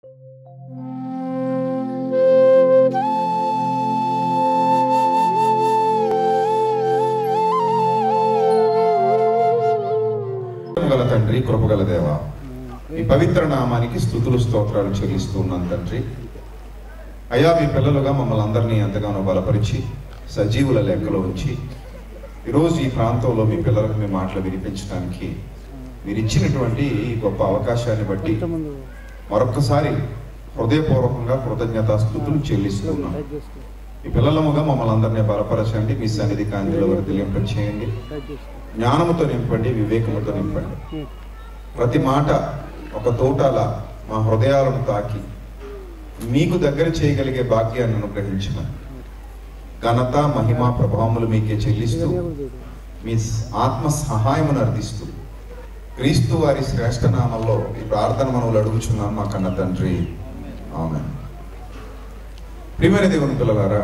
గల తండ్రి కృపగల దేవ ఈ పవిత్ర నామానికి స్థుతులు స్తోత్రాలు చెల్లిస్తూ ఉన్నాను తండ్రి అయ్యా మీ పిల్లలుగా మమ్మల్ని అందరినీ ఎంతగానో బలపరిచి సజీవుల లెక్కలో ఉంచి ఈరోజు ఈ ప్రాంతంలో మీ పిల్లలకు మీ మాటలు వినిపించడానికి మీరు ఇచ్చినటువంటి ఈ గొప్ప అవకాశాన్ని బట్టి మరొక్కసారి హృదయపూర్వకంగా కృతజ్ఞతా స్థుతులు చెల్లిస్తూ ఉన్నాను ఈ పిల్లలముగా మమ్మల్ని అందరినీ బలపరచండి మీ సన్నిధి కాంతిలో వర్ధిలింప చేయండి జ్ఞానముతో నింపండి వివేకముతో నింపండి ప్రతి మాట ఒక తోటాల మా హృదయాలను తాకి మీకు దగ్గర చేయగలిగే భాగ్యాన్ని అనుగ్రహించమని ఘనత మహిమ ప్రభావములు మీకే చెల్లిస్తూ మీ ఆత్మ సహాయమును అర్థిస్తూ క్రీస్తు వారి శ్రేష్ఠ నామంలో ఈ ప్రార్థన మనవులు అడుగుచున్నాం మా కన్న తండ్రి ఆమె ప్రియమైన దేవుని పిల్లలారా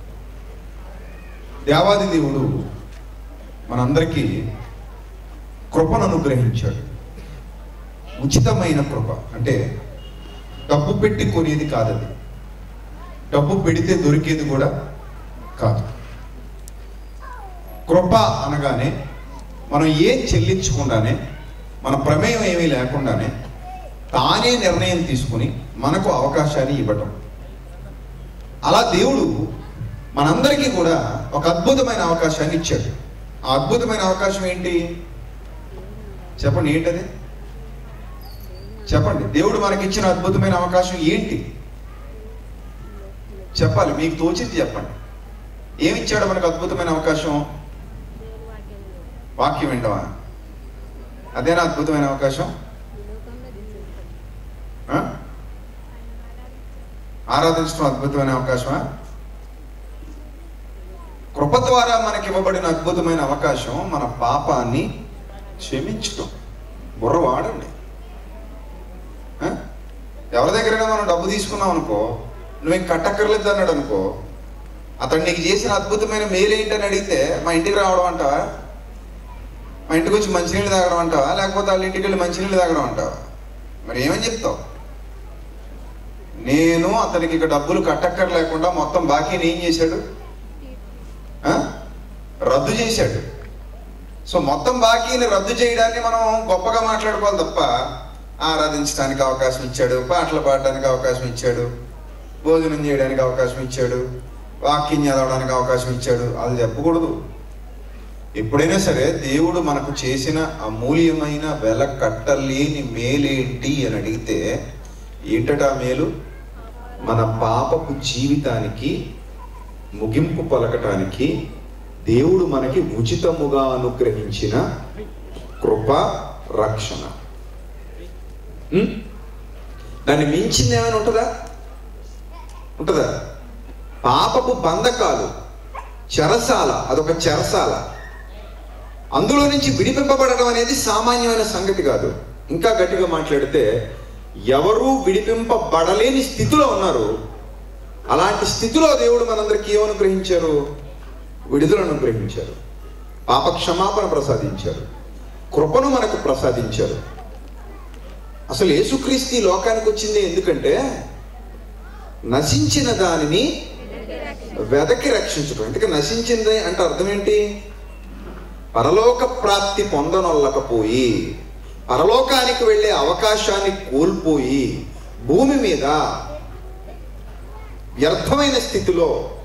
దేవాది దేవుడు మనందరికీ కృపను అనుగ్రహించాడు ఉచితమైన కృప అంటే డబ్బు పెట్టి కొనేది కాదది డబ్బు పెడితే దొరికేది కూడా కాదు కృప అనగానే మనం ఏం చెల్లించకుండానే మన ప్రమేయం ఏమీ లేకుండానే తానే నిర్ణయం తీసుకుని మనకు అవకాశాన్ని ఇవ్వటం అలా దేవుడు మనందరికీ కూడా ఒక అద్భుతమైన అవకాశాన్ని ఇచ్చాడు ఆ అద్భుతమైన అవకాశం ఏంటి చెప్పండి ఏంటది చెప్పండి దేవుడు మనకి ఇచ్చిన అద్భుతమైన అవకాశం ఏంటి చెప్పాలి మీకు తోచింది చెప్పండి ఏమి ఇచ్చాడు మనకు అద్భుతమైన అవకాశం వాక్యం వింటమా అదేనా అద్భుతమైన అవకాశం ఆ? ఆరాధించడం అద్భుతమైన అవకాశమా కృప ద్వారా మనకి ఇవ్వబడిన అద్భుతమైన అవకాశం మన పాపాన్ని క్షమించటం బుర్ర వాడండి ఆ? ఎవరి దగ్గరైనా మనం డబ్బు తీసుకున్నాం అనుకో నువ్వేం కట్టక్కర్లేదు అన్నాడు అనుకో అతడు నీకు చేసిన అద్భుతమైన మేలు ఏంటని అడిగితే మా ఇంటికి రావడం అంటావా మా ఇంటికి వచ్చి మంచినీళ్ళు తాగడం అంటావా లేకపోతే వాళ్ళ ఇంటికి వెళ్ళి మంచినీళ్ళు తాగడం అంటావా మరి ఏమని చెప్తావు నేను అతనికి ఇక డబ్బులు కట్టక్కర లేకుండా మొత్తం బాకీని ఏం చేశాడు ఆ? రద్దు చేశాడు సో మొత్తం బాకీని రద్దు చేయడాన్ని మనం గొప్పగా మాట్లాడుకోవాలి తప్ప ఆరాధించడానికి అవకాశం ఇచ్చాడు పాటలు పాడడానికి అవకాశం ఇచ్చాడు భోజనం చేయడానికి అవకాశం ఇచ్చాడు వాక్యం చదవడానికి అవకాశం ఇచ్చాడు అది చెప్పకూడదు ఎప్పుడైనా సరే దేవుడు మనకు చేసిన అమూల్యమైన వెల కట్టలేని మేలేంటి అని అడిగితే ఏంటట ఆ మేలు మన పాపపు జీవితానికి ముగింపు పలకటానికి దేవుడు మనకి ఉచితముగా అనుగ్రహించిన కృప రక్షణ ఉం? దాన్ని మించింది ఏమైనా ఉంటుందా ఉంటుందా పాపపు బంధకాలు చెరసాల అదొక చెరసాల అందులో నుంచి విడిపింపబడడం అనేది సామాన్యమైన సంగతి కాదు ఇంకా గట్టిగా మాట్లాడితే ఎవరూ విడిపింపబడలేని స్థితిలో ఉన్నారు అలాంటి స్థితిలో దేవుడు మనందరికీ ఏమనుగ్రహించారు విడుదలను అనుగ్రహించారు పాప క్షమాపణ ప్రసాదించారు కృపను మనకు ప్రసాదించారు అసలు యేసుక్రీస్తు ఈ లోకానికి వచ్చింది ఎందుకంటే నశించిన దానిని వెదకి రక్షించడం ఎందుకు నశించింది అంటే అర్థం ఏంటి పరలోక ప్రాప్తి పొందనొల్లకపోయి పరలోకానికి వెళ్ళే అవకాశాన్ని కోల్పోయి భూమి మీద వ్యర్థమైన స్థితిలో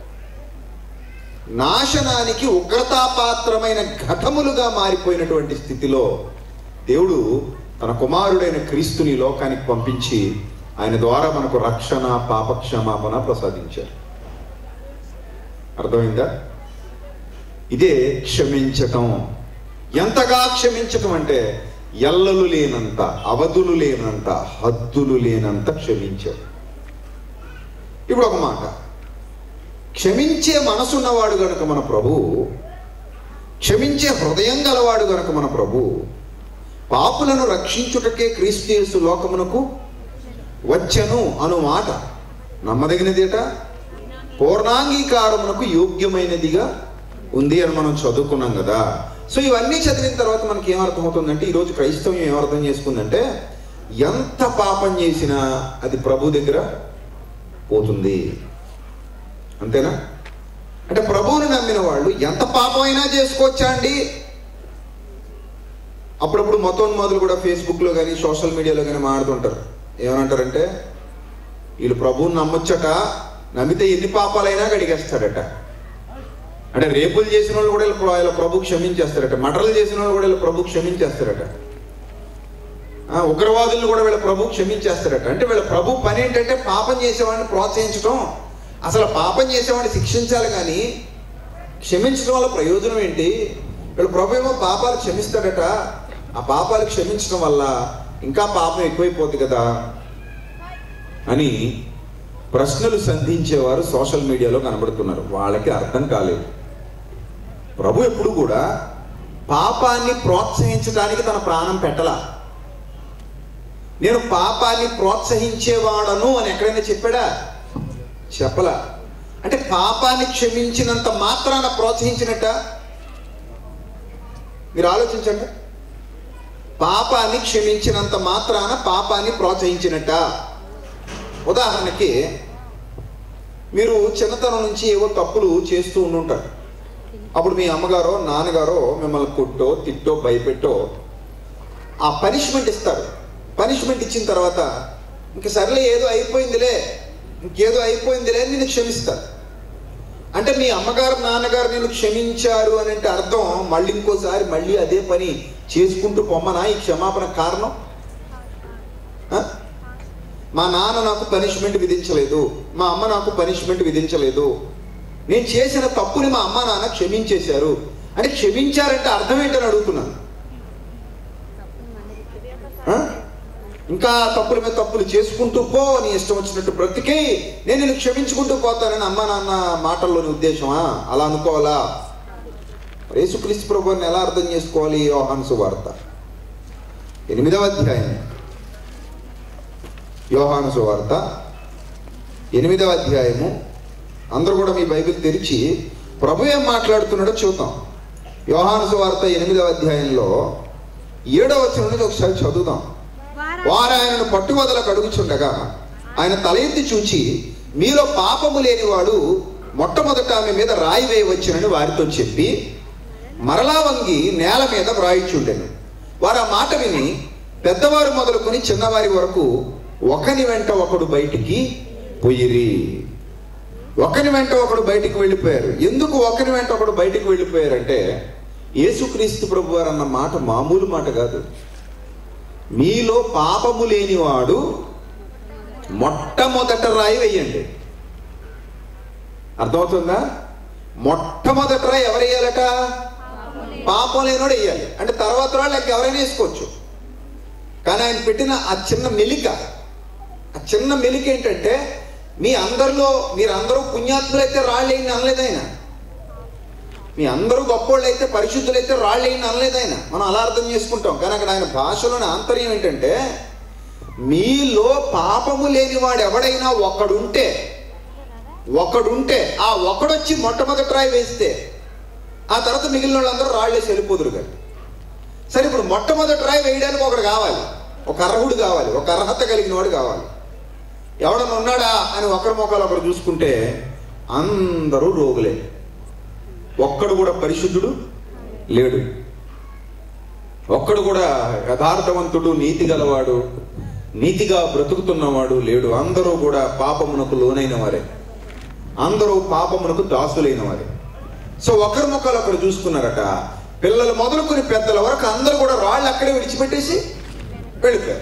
నాశనానికి ఉగ్రతాపాత్రమైన ఘటములుగా మారిపోయినటువంటి స్థితిలో దేవుడు తన కుమారుడైన క్రీస్తుని ఈ లోకానికి పంపించి ఆయన ద్వారా మనకు రక్షణ పాపక్షమాపణ ప్రసాదించారు అర్థమైందా ఇదే క్షమించటం ఎంతగా క్షమించటం అంటే ఎల్లలు లేనంత అవధులు లేనంత హద్దులు లేనంత క్షమించాడు ఇప్పుడు ఒక మాట క్షమించే మనసున్నవాడు గనుక మన ప్రభు క్షమించే హృదయం గలవాడు గనుక మన ప్రభు పాపులను రక్షించుటకే క్రీస్తు యేసు లోకమునకు వచ్చను అను మాట నమ్మదగినదేట పూర్ణాంగీకారమునకు యోగ్యమైనదిగా ఉంది అని మనం చదువుకున్నాం కదా సో ఇవన్నీ చదివిన తర్వాత మనకి ఏమర్థమవుతుందంటే ఈరోజు క్రైస్తవం ఏమర్థం చేసుకుందంటే ఎంత పాపం చేసినా అది ప్రభు దగ్గర పోతుంది అంతేనా అంటే ప్రభువుని నమ్మిన వాళ్ళు ఎంత పాపమైనా చేసుకోవచ్చా అండి అప్పుడప్పుడు మతోన్మాదులు కూడా ఫేస్బుక్లో కానీ సోషల్ మీడియాలో కానీ మాడుతుంటారు ఏమనంటారంటే వీళ్ళు ప్రభువుని నమ్మొచ్చట నమ్మితే ఎన్ని పాపాలైనా గడిగేస్తాడట అంటే రేపులు చేసిన వాళ్ళు కూడా వీళ్ళ ప్ర- వీళ్ళ ప్రభు క్షమించేస్తారట మటర్లు చేసిన వాళ్ళు కూడా వీళ్ళ ప్రభు క్షమించేస్తారట ఆ, ఉగ్రవాదులను కూడా వీళ్ళ ప్రభు క్షమించేస్తారట అంటే వీళ్ళ ప్రభు పని ఏంటంటే పాపం చేసేవాడిని ప్రోత్సహించడం అసలు పాపం చేసేవాడిని శిక్షించాలి కానీ క్షమించడం వల్ల ప్రయోజనం ఏంటి వీళ్ళ ప్రభు ఏమో పాపాలు క్షమిస్తాడట ఆ పాపాలు క్షమించడం వల్ల ఇంకా పాపం ఎక్కువైపోతుంది కదా అని ప్రశ్నలు సంధించేవారు సోషల్ మీడియాలో కనబడుతున్నారు వాళ్ళకి అర్థం కాలేదు ప్రభు ఎప్పుడు కూడా పాపాన్ని ప్రోత్సహించడానికి తన ప్రాణం పెట్టలా నేను పాపాన్ని ప్రోత్సహించేవాడను అని ఎక్కడైనా చెప్పాడా చెప్పలా అంటే పాపాన్ని క్షమించినంత మాత్రాన ప్రోత్సహించినట్ట మీరు ఆలోచించండి పాపాన్ని క్షమించినంత మాత్రాన పాపాన్ని ప్రోత్సహించినట్ట ఉదాహరణకి మీరు చిన్నతనం నుంచి ఏవో తప్పులు చేస్తూ ఉండుంటారు అప్పుడు మీ అమ్మగారో నాన్నగారో మిమ్మల్ని కొట్టో తిట్టో భయపెట్టో ఆ పనిష్మెంట్ ఇస్తారు పనిష్మెంట్ ఇచ్చిన తర్వాత ఇంక సర్లే ఏదో అయిపోయిందిలే ఇంకేదో అయిపోయిందిలే అని నేను క్షమిస్తారు అంటే మీ అమ్మగారు నాన్నగారు నేను క్షమించారు అని అంటే అర్థం మళ్ళీ ఇంకోసారి మళ్ళీ అదే పని చేసుకుంటూ పొమ్మనా ఈ క్షమాపణ కారణం ఆ? మా నాన్న నాకు పనిష్మెంట్ విధించలేదు మా అమ్మ నాకు పనిష్మెంట్ విధించలేదు నేను చేసిన తప్పుని మా అమ్మ నాన్న క్షమించేశారు అంటే క్షమించారంటే అర్థం ఏంటని అడుగుతున్నాను ఆ? ఇంకా తప్పుల మీద తప్పులు చేసుకుంటూ పో నీ ఇష్టం వచ్చినట్టు బ్రతికి నేను నేను క్షమించుకుంటూ పోతానని అమ్మ నాన్న మాటల్లోని ఉద్దేశమా అలా అనుకోవాలా యేసుక్రీస్తు ప్రభుని ఎలా అర్థం చేసుకోవాలి యోహాను సువార్త ఎనిమిదవ అధ్యాయం యోహాను సువార్త ఎనిమిదవ అధ్యాయము అందరూ కూడా మీ బైబిల్ తెరిచి ప్రభు ఏం మాట్లాడుతున్నాడో చూద్దాం యోహాను సువార్త ఎనిమిదవ అధ్యాయంలో ఏడవ వచనం నుంచి ఒకసారి చదువుదాం వారు ఆయనను పట్టువదలకు అడుగుచుండగా ఆయన తల ఎత్తి చూచి మీలో పాపము లేనివాడు మొట్టమొదట ఆమె మీద రాయి వేయవచ్చునని వారితో చెప్పి మరలా వంగి నేల మీద వ్రాయిచుండెను వారు ఆ మాట విని పెద్దవారు మొదలుకొని చిన్నవారి వరకు ఒకని వెంట ఒకడు బయటికి పోయిరి ఒకని వెంట ఒకడు బయటికి వెళ్ళిపోయారు ఎందుకు ఒకని వెంట ఒకడు బయటికి వెళ్ళిపోయారంటే యేసుక్రీస్తు ప్రభు వారు అన్న మాట మామూలు మాట కాదు మీలో పాపము లేనివాడు మొట్టమొదట రాయి వెయ్యండి అర్థమవుతుందా మొట్టమొదట రాయి ఎవరు వేయాలట పాపం లేనివాడు వేయాలి అంటే తర్వాత వాళ్ళకి ఎవరైనా వేసుకోవచ్చు కానీ ఆయన పెట్టిన ఆ చిన్న మెలిక ఆ చిన్న మెలిక ఏంటంటే మీ అందరిలో మీరందరూ పుణ్యాత్ములైతే రాళ్ళు వేయండి అనలేదు ఆయన మీ అందరూ గొప్పోళ్ళు అయితే పరిశుద్ధులైతే రాళ్ళు వేయండి అనలేదు ఆయన మనం అలా అర్థం చేసుకుంటాం కానీ అక్కడ ఆయన భాషలోని ఆంతర్యం ఏంటంటే మీలో పాపము లేనివాడు ఎవడైనా ఒకడుంటే ఒకడుంటే ఆ ఒకడొచ్చి మొట్టమొదటి రాయి వేస్తే ఆ తర్వాత మిగిలిన వాళ్ళందరూ రాళ్ళేసి వెళ్ళిపోదురు కానీ సరే ఇప్పుడు మొట్టమొదటి రాయి వేయడానికి ఒకడు కావాలి ఒక అర్హుడు కావాలి ఒక అర్హత కలిగిన వాడు కావాలి ఎవడన్నా ఉన్నాడా అని ఒకరి మొక్కలు ఒకరు చూసుకుంటే అందరూ రోగులే ఒక్కడు కూడా పరిశుద్ధుడు లేడు ఒక్కడు కూడా యథార్థవంతుడు నీతి గలవాడు నీతిగా బ్రతుకుతున్నవాడు లేడు అందరూ కూడా పాపమునకు లోనైన వారే అందరూ పాపమునకు దాసులైన వారే సో ఒకరి మొక్కలు ఒకరు చూసుకున్నారట పిల్లలు మొదలుకొని పెద్దల వరకు అందరూ కూడా రాళ్ళు అక్కడే విడిచిపెట్టేసి వెళ్ళిపోయారు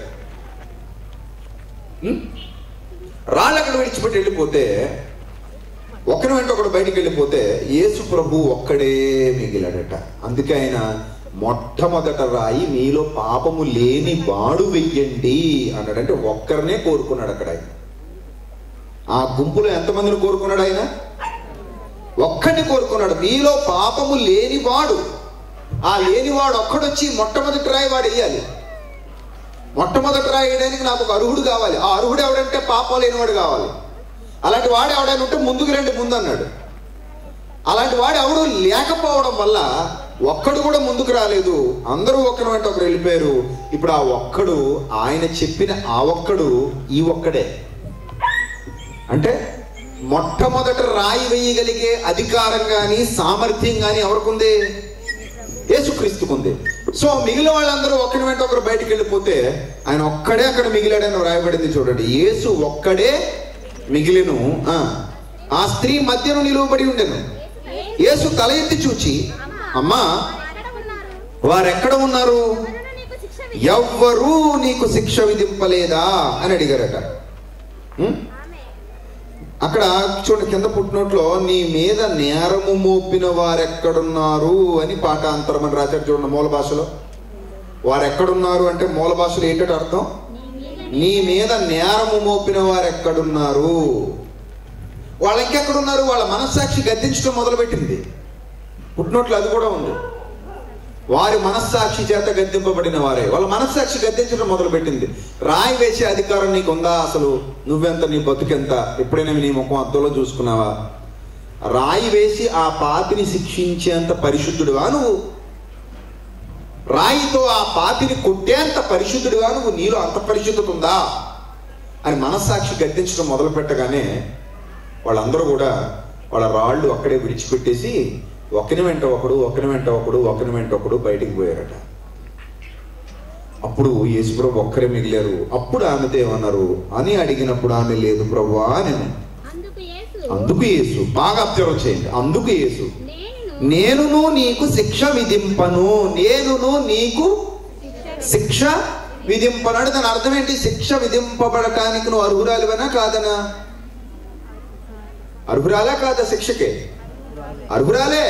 ఉం? రాళ్ళు అక్కడ విడిచిపెట్టి వెళ్ళిపోతే ఒకరి వెంట ఒకడు బయటికి వెళ్ళిపోతే యేసు ప్రభు ఒక్కడే మిగిలాడట అందుకే ఆయన మొట్టమొదట రాయి మీలో పాపము లేని వాడు వెయ్యండి అన్నాడు అంటే ఒక్కరినే కోరుకున్నాడు అక్కడ ఆయన ఆ గుంపులో ఎంతమందిని కోరుకున్నాడు ఆయన ఒక్కడిని కోరుకున్నాడు మీలో పాపము లేనివాడు ఆ లేనివాడు ఒక్కడొచ్చి మొట్టమొదటి రాయి వాడు వేయాలి మొట్టమొదటి రాయి వేయడానికి నాకు ఒక అర్హుడు కావాలి ఆ అర్హుడు ఎవడంటే పాపం లేనివాడు కావాలి అలాంటి వాడు ఎవడైనా ఉంటే ముందుకు రండి ముందు అన్నాడు అలాంటి వాడు ఎవడు లేకపోవడం వల్ల ఒక్కడు కూడా ముందుకు రాలేదు అందరూ ఒకరి వెంట ఒకరు వెళ్ళిపోయారు ఇప్పుడు ఆ ఒక్కడు ఆయన చెప్పిన ఆ ఒక్కడు ఈ ఒక్కడే అంటే మొట్టమొదట రాయి వేయగలిగే అధికారం కానీ సామర్థ్యం కానీ ఎవరికుంది యేసుక్రీస్తుకుంది సో మిగిలిన వాళ్ళందరూ ఒకరి వెంట ఒకరు బయటికి వెళ్ళిపోతే ఆయన ఒక్కడే అక్కడ మిగిలాడని రాయబడింది చూడండి యేసు ఒక్కడే మిగిలిను ఆ, ఆ స్త్రీ మధ్యను నిలువబడి ఉండెను యేసు తల ఎత్తి చూచి అమ్మా వారెక్కడ ఉన్నారు ఎవ్వరూ నీకు శిక్ష విధింపలేదా అని అడిగారట ఉం? అక్కడ చూడండి కింద పుట్టినట్లో నీ మీద నేరము మోపిన వారెక్కడున్నారు అని పాఠాంతరం అని రాశారు చూడండి మూల భాషలో వారెక్కడున్నారు అంటే మూల భాషలో ఏంటంటే అర్థం నీ మీద నేరము మోపిన వారెక్కడున్నారు వాళ్ళు ఇంకెక్కడున్నారు వాళ్ళ మనస్సాక్షి గద్దించడం మొదలుపెట్టింది పుట్టినట్లు అది కూడా ఉంది వారి మనస్సాక్షి చేత గద్దింపబడిన వారే వాళ్ళ మనస్సాక్షి గద్దించడం మొదలుపెట్టింది రాయి వేసే అధికారం నీకు ఉందా అసలు నువ్వెంత నీ బతుకెంత ఎప్పుడైనా నీ ముఖం అద్దంలో చూసుకున్నావా రాయి వేసి ఆ పాపిని శిక్షించేంత పరిశుద్ధుడివా నువ్వు రాయితో ఆ పాపిని కొట్టేంత పరిశుద్ధుడివా నువ్వు నీలో అంత పరిశుద్ధత ఉందా అని మనస్సాక్షి గద్దించడం మొదలు పెట్టగానే వాళ్ళందరూ కూడా వాళ్ళ రాళ్ళు అక్కడే విడిచిపెట్టేసి ఒకని వెంట ఒకడు ఒకని వెంట ఒకడు ఒకని వెంట ఒకడు బయటికి పోయారట అప్పుడు యేసుప్రభు ఒక్కరే మిగిలారు అప్పుడు ఆమెతో ఏమన్నారు అని అడిగినప్పుడు ఆమె లేదు ప్రభు నేను అందుకు యేసు అందుకు యేసు బాగా అబ్జర్వ్ చేయండి అందుకు యేసు నేను నేనును నీకు శిక్ష విధింపను నేనును నీకు శిక్ష విధింపను అంటే దాని అర్థం ఏంటి శిక్ష విధింపబడటానికి నువ్వు అర్హురాలివనా కాదనా అర్హురాలా కాదా శిక్షకే అర్హురాలే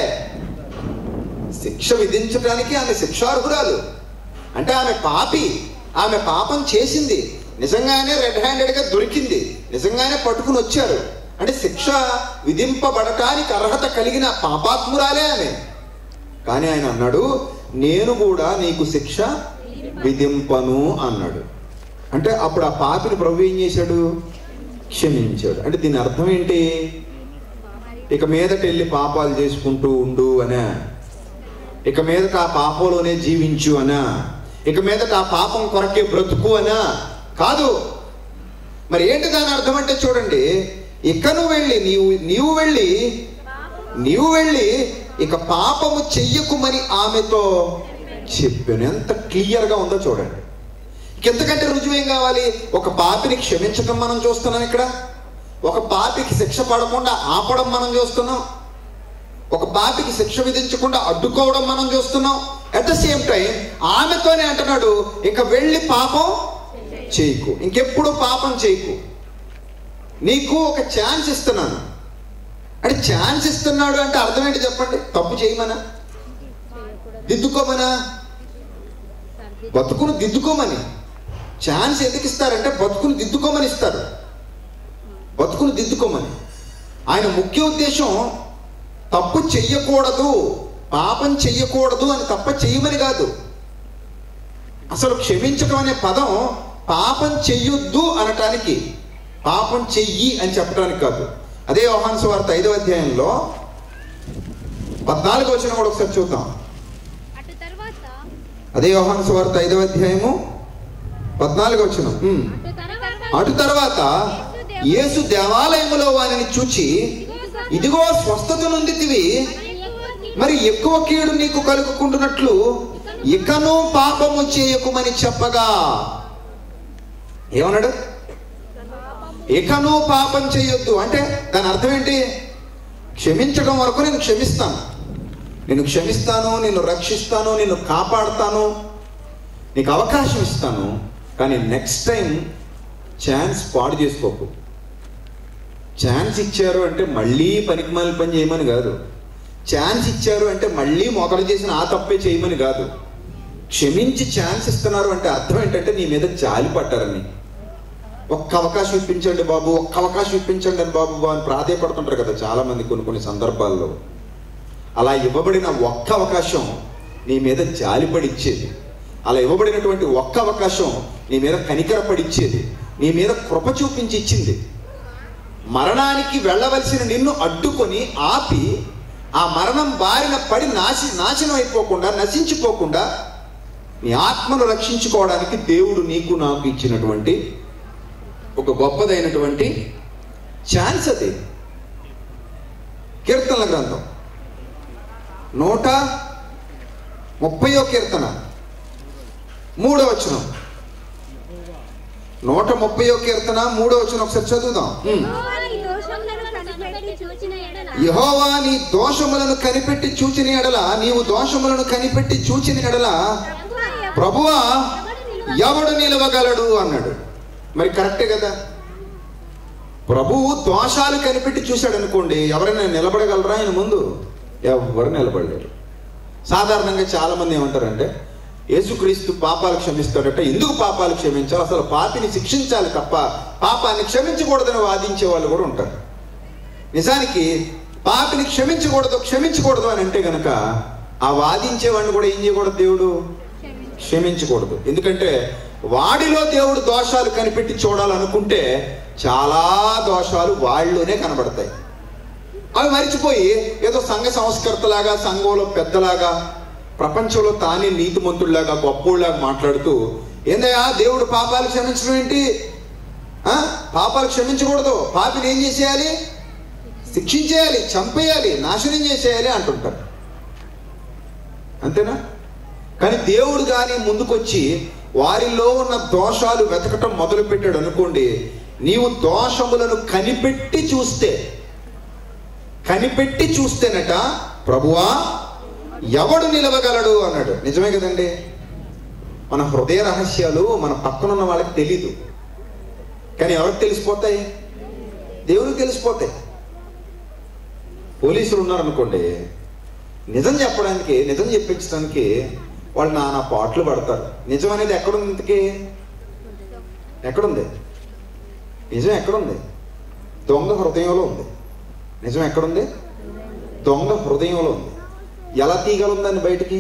శిక్ష విధించడానికి ఆమె శిక్షార్హురాలు అంటే ఆమె పాపి ఆమె పాపం చేసింది నిజంగానే రెడ్ హ్యాండెడ్ గా దొరికింది నిజంగానే పట్టుకుని వచ్చారు అంటే శిక్ష విధింపబడటానికి అర్హత కలిగిన పాపాత్మురాలే ఆమె కానీ ఆయన అన్నాడు నేను కూడా నీకు శిక్ష విధింపను అన్నాడు అంటే అప్పుడు ఆ పాపిని ప్రభు ఏం చేశాడు క్షమించాడు అంటే దీని అర్థం ఏంటి ఇక మీదట వెళ్ళి పాపాలు చేసుకుంటూ ఉండు అనా ఇక మీదట ఆ పాపంలోనే జీవించు అనా ఇక మీదట ఆ పాపం కొరకే బ్రతుకు అనా కాదు మరి ఏంటి దాని అర్థం అంటే చూడండి ఇక నువ్వు వెళ్ళి నీవు నీవు వెళ్ళి నీవు వెళ్ళి ఇక పాపము చెయ్యకుమని ఆమెతో చెప్పాను ఎంత క్లియర్గా ఉందో చూడండి ఇంతకంటే రుజువు ఏం కావాలి ఒక పాపిని క్షమించడం మనం చూస్తున్నాం ఇక్కడ ఒక పాపికి శిక్ష పడకుండా ఆపడం మనం చూస్తున్నాం ఒక పాపికి శిక్ష విధించకుండా అడ్డుకోవడం మనం చూస్తున్నాం అట్ ద సేమ్ టైం ఆమెతోనే అంటున్నాడు ఇక వెళ్ళి పాపం చేయకు ఇంకెప్పుడు పాపం చేయకు నీకు ఒక ఛాన్స్ ఇస్తున్నాను అంటే ఛాన్స్ ఇస్తున్నాడు అంటే అర్థం ఏంటి చెప్పండి తప్పు చేయమనా దిద్దుకోమనా బతుకును దిద్దుకోమని ఛాన్స్ ఎందుకు ఇస్తారంటే బతుకును దిద్దుకోమని ఇస్తారు బతుకును దిద్దుకోమని ఆయన ముఖ్య ఉద్దేశం తప్పు చెయ్యకూడదు పాపం చెయ్యకూడదు అని తప్ప చెయ్యమని కాదు అసలు క్షమించడం అనే పదం పాపం చెయ్యొద్దు అనటానికి పాపం చెయ్యి అని చెప్పడానికి కాదు అదే యోహాను సువార్త ఐదవ అధ్యాయంలో పద్నాలుగు వచ్చిన కూడా ఒకసారి చూద్దాం అటు తర్వాత అదే యోహాను సువార్త ఐదవ అధ్యాయము పద్నాలుగు వచ్చిన అటు తర్వాత అటు తర్వాత యేసు దేవాలయములో వారిని చూచి ఇదిగో స్వస్థత నొందితివి మరి ఎక్కువ కీడు నీకు కలుగుకుంటున్నట్లు ఇకను పాపము చేయకుమని చెప్పగా ఏమన్నాడు ఇకను పాపం చేయొద్దు అంటే దాని అర్థం ఏంటి క్షమించడం వరకు నేను క్షమిస్తాను నేను క్షమిస్తాను నిన్ను రక్షిస్తాను నిన్ను కాపాడుతాను నీకు అవకాశం ఇస్తాను కానీ నెక్స్ట్ టైం ఛాన్స్ పాడు చేసుకోకు ఛాన్స్ ఇచ్చారు అంటే మళ్ళీ పనికిమాలి పని చేయమని కాదు ఛాన్స్ ఇచ్చారు అంటే మళ్ళీ మొదలు చేసిన ఆ తప్పే చేయమని కాదు క్షమించి ఛాన్స్ ఇస్తున్నారు అంటే అర్థం ఏంటంటే నీ మీద జాలి పడ్డారని ఒక్క అవకాశం ఇప్పించండి బాబు ఒక్క అవకాశం ఇప్పించండి అని బాబు అని ప్రాధేయపడుతుంటారు కదా చాలా మంది కొన్ని కొన్ని సందర్భాల్లో అలా ఇవ్వబడిన ఒక్క అవకాశం నీ మీద జాలిపడి ఇచ్చేది అలా ఇవ్వబడినటువంటి ఒక్క అవకాశం నీ మీద కనికరపడి ఇచ్చేది నీ మీద కృప చూపించి ఇచ్చింది మరణానికి వెళ్ళవలసిన నిన్ను అడ్డుకొని ఆపి ఆ మరణం బారిన పడి నాశి నాశనం అయిపోకుండా నశించిపోకుండా నీ ఆత్మను రక్షించుకోవడానికి దేవుడు నీకు నాకు ఇచ్చినటువంటి ఒక గొప్పదైనటువంటి ఛాన్స్ అది కీర్తనల గ్రంథం నూట ముప్పయో కీర్తన మూడో వచనం నూట ముప్పయో కీర్తన మూడో వచనం ఒకసారి చదువుదాం ఉమ్. యెహోవా నీ దోషములను కనిపెట్టి చూచిన ఎడల యహోవా నీ దోషములను కనిపెట్టి చూచిన ఎడల నీవు దోషములను కనిపెట్టి చూచిన ఎడల ప్రభువా ఎవడు నిలవగలడు అన్నాడు మరి కరెక్టే కదా ప్రభువు దోషాలు కనిపెట్టి చూశాడు అనుకోండి ఎవరైనా నిలబడగలరా ఆయన ముందు ఎవరు నిలబడలేరు సాధారణంగా చాలా మంది ఏమంటారంటే యేసుక్రీస్తు పాపాలు క్షమిస్తాడట ఎందుకు పాపాలు క్షమించాలి అసలు పాపిని శిక్షించాలి తప్ప పాపాన్ని క్షమించకూడదని వాదించే వాళ్ళు కూడా ఉంటారు నిజానికి పాపిని క్షమించకూడదు క్షమించకూడదు అని అంటే గనక ఆ వాదించేవాడిని కూడా ఏం చేయకూడదు దేవుడు క్షమించకూడదు ఎందుకంటే వాడిలో దేవుడు దోషాలు కనిపెట్టి చూడాలనుకుంటే చాలా దోషాలు వాళ్ళలోనే కనబడతాయి అవి మరిచిపోయి ఏదో సంఘ సంస్కర్తలాగా సంఘంలో పెద్దలాగా ప్రపంచంలో తానే నీతిమంతుడిలాగా గొప్పోళ్ళలాగా మాట్లాడుతూ ఏందయ్యా దేవుడు పాపాలు క్షమించడం ఏంటి ఆ? పాపాలు క్షమించకూడదు పాపిని ఏం చేసేయాలి శిక్షించేయాలి చంపేయాలి నాశనం చేసేయాలి అంటుంటారు అంతేనా కానీ దేవుడు కానీ ముందుకొచ్చి వారిలో ఉన్న దోషాలు వెతకటం మొదలు పెట్టాడు అనుకోండి నీవు దోషములను కనిపెట్టి చూస్తే కనిపెట్టి చూస్తేనట ప్రభువా ఎవడు నిలవగలడు అన్నాడు నిజమే కదండి మన హృదయ రహస్యాలు మన పక్కన ఉన్న వాళ్ళకి తెలీదు కానీ ఎవరికి తెలిసిపోతాయి దేవుడికి తెలిసిపోతాయి పోలీసులు ఉన్నారనుకోండి నిజం చెప్పడానికి నిజం చెప్పించడానికి వాళ్ళు నానా పాటలు పడతారు నిజం అనేది ఎక్కడుంది ఇంతకీ ఎక్కడుంది నిజం ఎక్కడుంది దొంగ హృదయంలో ఉంది నిజం ఎక్కడుంది దొంగ హృదయంలో ఉంది ఎలా తీయగలుందని బయటికి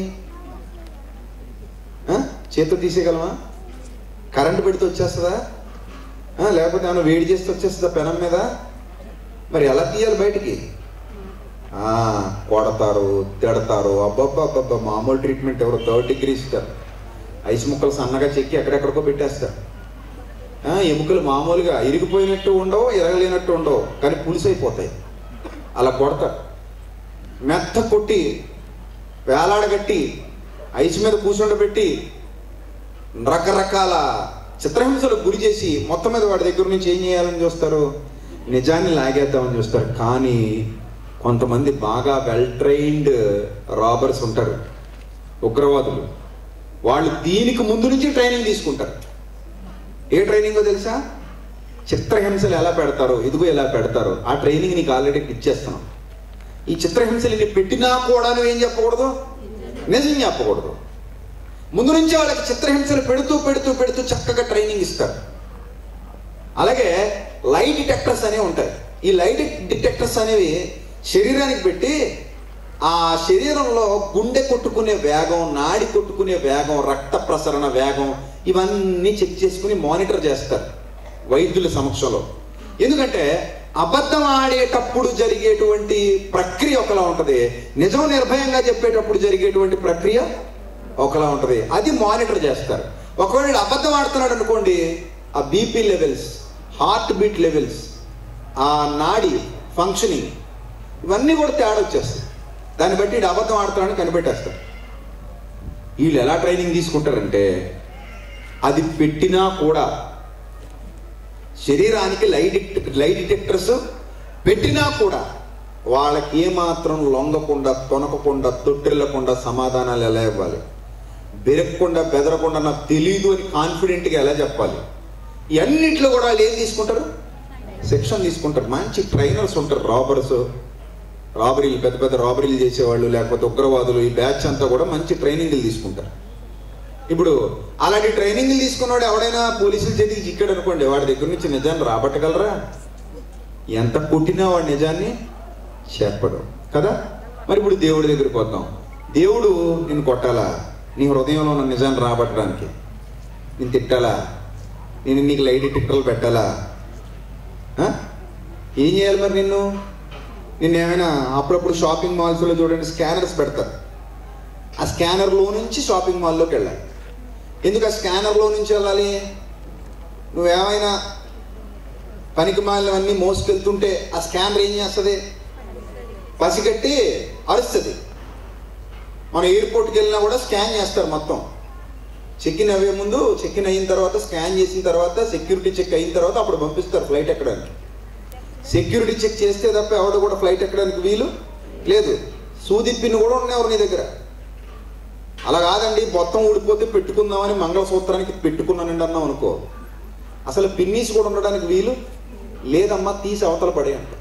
ఆ? చేత్తో తీసేయగలమా కరెంటు పెడితే వచ్చేస్తుందా ఆ, లేకపోతే ఏమైనా వేడి చేస్తే వచ్చేస్తుందా పెనం మీద మరి ఎలా తీయాలి బయటికి ఆ, కొడతారు తిడతారు అబ్బబ్బబ్బబ్బ మామూలు ట్రీట్మెంట్ ఎవరు థర్డ్ డిగ్రీ ఇస్తారు ఐస్ ముక్కలు సన్నగా చెక్కి ఎక్కడెక్కడికో పెట్టేస్తారు ఆ, ఎముకలు మామూలుగా ఇరిగిపోయినట్టు ఉండవు ఇరగలేనట్టు ఉండవు కానీ పులిసైపోతాయి అలా కొడతారు మెత్త కొట్టి వేలాడగట్టి ఐస్ మీద కూర్చుండబెట్టి రకరకాల చిత్రహింసలకు గురి చేసి మొత్తం మీద వాడి దగ్గర నుంచి ఏం చేయాలని చూస్తారు నిజాన్ని లాగేద్దామని చూస్తారు కానీ కొంతమంది బాగా వెల్ ట్రైన్డ్ రాబర్స్ ఉంటారు ఉగ్రవాదులు వాళ్ళు దీనికి ముందు నుంచి ట్రైనింగ్ తీసుకుంటారు ఏ ట్రైనింగో తెలుసా చిత్రహింసలు ఎలా పెడతారో ఇదిగో ఎలా పెడతారో ఆ ట్రైనింగ్ నీకు ఆల్రెడీ ఇచ్చేస్తాను ఈ చిత్రహింసలు నీ పెట్టినా కూడా నువ్వేం చెప్పకూడదు నిజం చెప్పకూడదు ముందు నుంచి వాళ్ళకి చిత్రహింసలు పెడుతూ పెడుతూ పెడుతూ చక్కగా ట్రైనింగ్ ఇస్తారు అలాగే లై డిటెక్టర్స్ అనేవి ఉంటాయి ఈ లై డిటెక్టర్స్ అనేవి శరీరానికి పెట్టి ఆ శరీరంలో గుండె కొట్టుకునే వేగం నాడి కొట్టుకునే వేగం రక్త ప్రసరణ వేగం ఇవన్నీ చెక్ చేసుకుని మానిటర్ చేస్తారు వైద్యుల సమక్షంలో ఎందుకంటే అబద్ధం ఆడేటప్పుడు జరిగేటువంటి ప్రక్రియ ఒకలా ఉంటది నిజం నిర్భయంగా చెప్పేటప్పుడు జరిగేటువంటి ప్రక్రియ ఒకలా ఉంటది అది మానిటర్ చేస్తారు ఒకవేళ వీడు అబద్ధం ఆడుతున్నాడు అనుకోండి ఆ BP levels heart beat levels ఆ నాడి ఫంక్షనింగ్ ఇవన్నీ కూడా తేడా వచ్చేస్తాయి దాన్ని బట్టి వీడు అబద్ధం ఆడుతున్నాడని కనిపెట్టేస్తారు వీళ్ళు ఎలా ట్రైనింగ్ తీసుకుంటారంటే అది పెట్టినా కూడా శరీరానికి లై డిటెక్ లై డిటెక్టర్స్ పెట్టినా కూడా వాళ్ళకి ఏమాత్రం లొంగకుండా తొనకకుండా తొట్టిల్లకుండా సమాధానాలు ఎలా ఇవ్వాలి బెరగకుండా బెదరకుండా నాకు తెలియదు అని కాన్ఫిడెంట్గా ఎలా చెప్పాలి ఇవన్నిట్లో కూడా వాళ్ళు ఏం తీసుకుంటారు శిక్షణ తీసుకుంటారు మంచి ట్రైనర్స్ ఉంటారు రాబర్స్ రాబరీలు పెద్ద పెద్ద రాబరీలు చేసేవాళ్ళు లేకపోతే ఉగ్రవాదులు ఈ బ్యాచ్ అంతా కూడా మంచి ట్రైనింగ్లు తీసుకుంటారు ఇప్పుడు అలాంటి ట్రైనింగ్లు తీసుకున్నాడు ఎవడైనా పోలీసుల చేతికి చిక్కాడు అనుకోండి వాడి దగ్గర నుంచి నిజాన్ని రాబట్టగలరా ఎంత కొట్టినా వాడి నిజాన్ని చెప్పడు కదా మరి ఇప్పుడు దేవుడి దగ్గరికి వద్దాం దేవుడు నిన్ను కొట్టాలా నీ హృదయంలో ఉన్న నిజాన్ని రాబట్టడానికి నేను తిట్టాలా నేను నీకు లైట్ టిక్టర్లు పెట్టాలా ఆ? ఏం చేయాలి మరి నిన్ను నిన్న ఏమైనా అప్పుడప్పుడు షాపింగ్ మాల్స్లో చూడండి స్కానర్స్ పెడతారు ఆ స్కానర్లో నుంచి షాపింగ్ మాల్లోకి వెళ్ళాలి ఎందుకు ఆ స్కానర్లో నుంచి వెళ్ళాలి నువ్వేమైనా పనికి మాలినవన్నీ మోసుకెళ్తుంటే ఆ స్కానర్ ఏం చేస్తుంది పసిగట్టి అరుస్తుంది మన ఎయిర్పోర్ట్కి వెళ్ళినా కూడా స్కాన్ చేస్తారు మొత్తం చెక్ ఇన్ అయ్యే ముందు చెక్ ఇన్ అయిన తర్వాత స్కాన్ చేసిన తర్వాత సెక్యూరిటీ చెక్ అయిన తర్వాత అప్పుడు పంపిస్తారు ఫ్లైట్ ఎక్కడానికి సెక్యూరిటీ చెక్ చేస్తే తప్ప ఎవడు కూడా ఫ్లైట్ ఎక్కడానికి వీలు లేదు సూది పిన్ కూడా ఉన్నాయి నీ దగ్గర అలా కాదండి మొత్తం ఊడిపోతే పెట్టుకుందామని మంగళసూత్రానికి పెట్టుకున్నానండి అన్నాం అనుకో అసలు పిన్నీస్ కూడా ఉండడానికి వీలు లేదమ్మా తీసి అవతల పడే అంట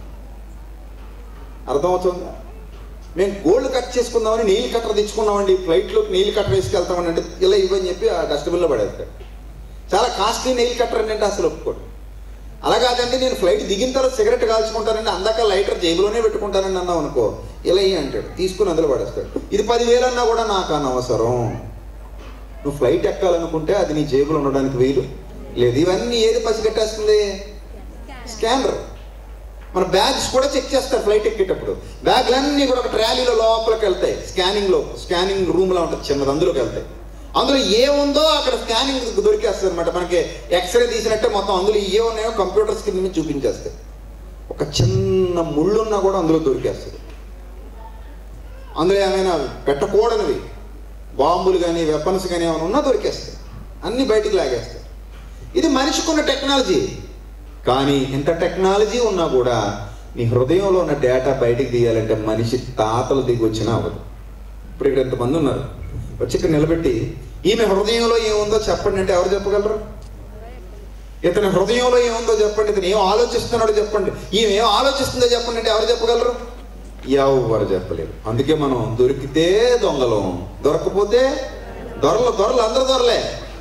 అర్థమవుతుందా మేము గోల్డ్ కట్ చేసుకుందామని నెయిల్ కట్టర్ తెచ్చుకున్నామండి ఫ్లైట్లోకి నెయిల్ కట్టర్ వేసుకెళ్తామని అంటే ఇలా ఇవ్వని చెప్పి ఆ డస్ట్బిన్లో పడేస్తాడు చాలా కాస్ట్లీ నెయిల్ కట్టర్ అంటే అసలు ఒప్పుకోడు అలా కాదండి నేను ఫ్లైట్ దిగిన తర్వాత సిగరెట్ కాల్చుకుంటానండి అందాక లైటర్ జేబులోనే పెట్టుకుంటానండి అన్నావు అనుకో ఇలా ఇయ్యి అంటాడు తీసుకుని అందులో పడేస్తాడు ఇది పదివేలు అన్నా కూడా నాకు అనవసరం నువ్వు ఫ్లైట్ ఎక్కాలనుకుంటే అది నీ జేబులో ఉండడానికి వీలు లేదు ఇవన్నీ ఏది పసిగట్టేస్తుంది స్కానర్ మన బ్యాగ్స్ కూడా చెక్ చేస్తారు ఫ్లైట్ ఎక్కేటప్పుడు బ్యాగ్లన్నీ కూడా ఒక ట్రాలీలో లోపలికి వెళ్తాయి స్కానింగ్లో స్కానింగ్ రూమ్లో ఉంటుంది చిన్నది అందులోకి వెళ్తాయి అందులో ఏముందో అక్కడ స్కానింగ్ దొరికేస్తుంది అనమాట మనకి ఎక్స్రే తీసినట్టే మొత్తం అందులో ఏ ఉన్నాయో కంప్యూటర్ స్క్రీన్ మీద చూపించేస్తాయి ఒక చిన్న ముళ్ళున్నా కూడా అందులో దొరికేస్తుంది అందులో ఏమైనా పెట్టకూడనివి బాంబులు కానీ వెపన్స్ కానీ ఏమైనా ఉన్నా దొరికేస్తాయి అన్ని బయటికి లాగేస్తాయి ఇది మనిషికున్న టెక్నాలజీ కానీ ఇంత టెక్నాలజీ ఉన్నా కూడా నీ హృదయంలో ఉన్న డేటా బయటికి తీయాలంటే మనిషి తాతలు దిగి వచ్చినా అవ్వదు ఇప్పుడు ఇక్కడ ఎంతమంది ఉన్నారు వచ్చి ఇక్కడ నిలబెట్టి ఈమె హృదయంలో ఏముందో చెప్పండి అంటే ఎవరు చెప్పగలరు ఇతని హృదయంలో ఏముందో చెప్పండి ఇతను ఏం ఆలోచిస్తున్నాడో చెప్పండి ఈమె ఏం ఆలోచిస్తుందో చెప్పండి అంటే ఎవరు చెప్పగలరు ఎవరు చెప్పలేరు అందుకే మనం దొరికితే దొంగలం దొరకపోతే దొరలు దొరలు అందరు దొరలే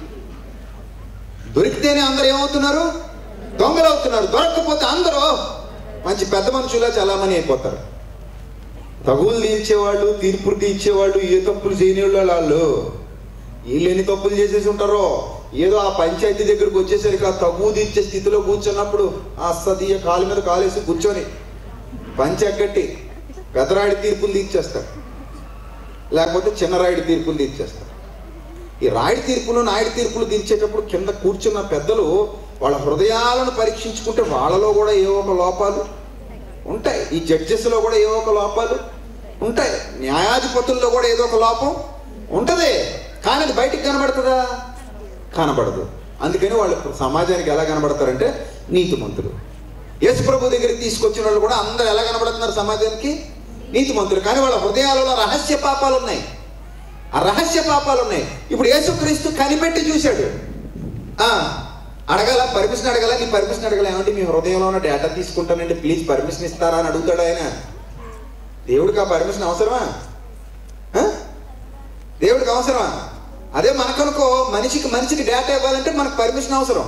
దొరికితేనే అందరు ఏమవుతున్నారు దొంగలు అవుతున్నారు దొరకకపోతే అందరూ మంచి పెద్ద మనుషులా చలామణి అయిపోతారు తగులు తీర్చేవాళ్ళు తీర్పులు తీర్చేవాళ్ళు ఏ తప్పులు చేయని వాళ్ళు వాళ్ళు వీళ్ళు ఎన్ని తప్పులు చేసేసి ఉంటారో ఏదో ఆ పంచాయతీ దగ్గరకు వచ్చేసరికి ఆ తగు తీర్చే స్థితిలో కూర్చున్నప్పుడు ఆ సతీయ కాలు మీద కాలేసి కూర్చొని పంచెక్కట్టి పెద్దరాడి తీర్పులు తీర్చేస్తారు లేకపోతే చిన్నరాయుడి తీర్పులు తీర్చేస్తారు ఈ రాయుడి తీర్పులు నాయుడి తీర్పులు తీర్చేటప్పుడు కింద కూర్చున్న పెద్దలు వాళ్ళ హృదయాలను పరీక్షించుకుంటే వాళ్ళలో కూడా ఏ ఒక లోపాలు ఉంటాయి ఈ జడ్జెస్లో కూడా ఏ ఒక లోపాలు ఉంటాయి న్యాయాధిపతుల్లో కూడా ఏదో ఒక లోపం ఉంటది కానీ అది బయటికి కనబడుతుందా కనబడదు అందుకని వాళ్ళు సమాజానికి ఎలా కనబడతారంటే నీతిమంతులు యేసు ప్రభు దగ్గరికి తీసుకొచ్చిన వాళ్ళు కూడా అందరూ ఎలా కనబడుతున్నారు సమాజానికి నీతిమంతులు కానీ వాళ్ళ హృదయాలలో రహస్య పాపాలు ఉన్నాయి ఆ రహస్య పాపాలు ఉన్నాయి ఇప్పుడు యేసుక్రీస్తు కనిపెట్టి చూశాడు ఆ, అడగాల పర్మిషన్ అడగాల నీ పర్మిషన్ అడగాల ఏమంటే మీ హృదయంలో ఉన్న డేటా తీసుకుంటానండి ప్లీజ్ పర్మిషన్ ఇస్తారా అని అడుగుతాడు ఆయన దేవుడికి ఆ పర్మిషన్ అవసరమా ఆ? దేవుడికి అవసరమా అదే మనకనుకో మనిషికి మనిషికి డేటా ఇవ్వాలంటే మనకు పర్మిషన్ అవసరం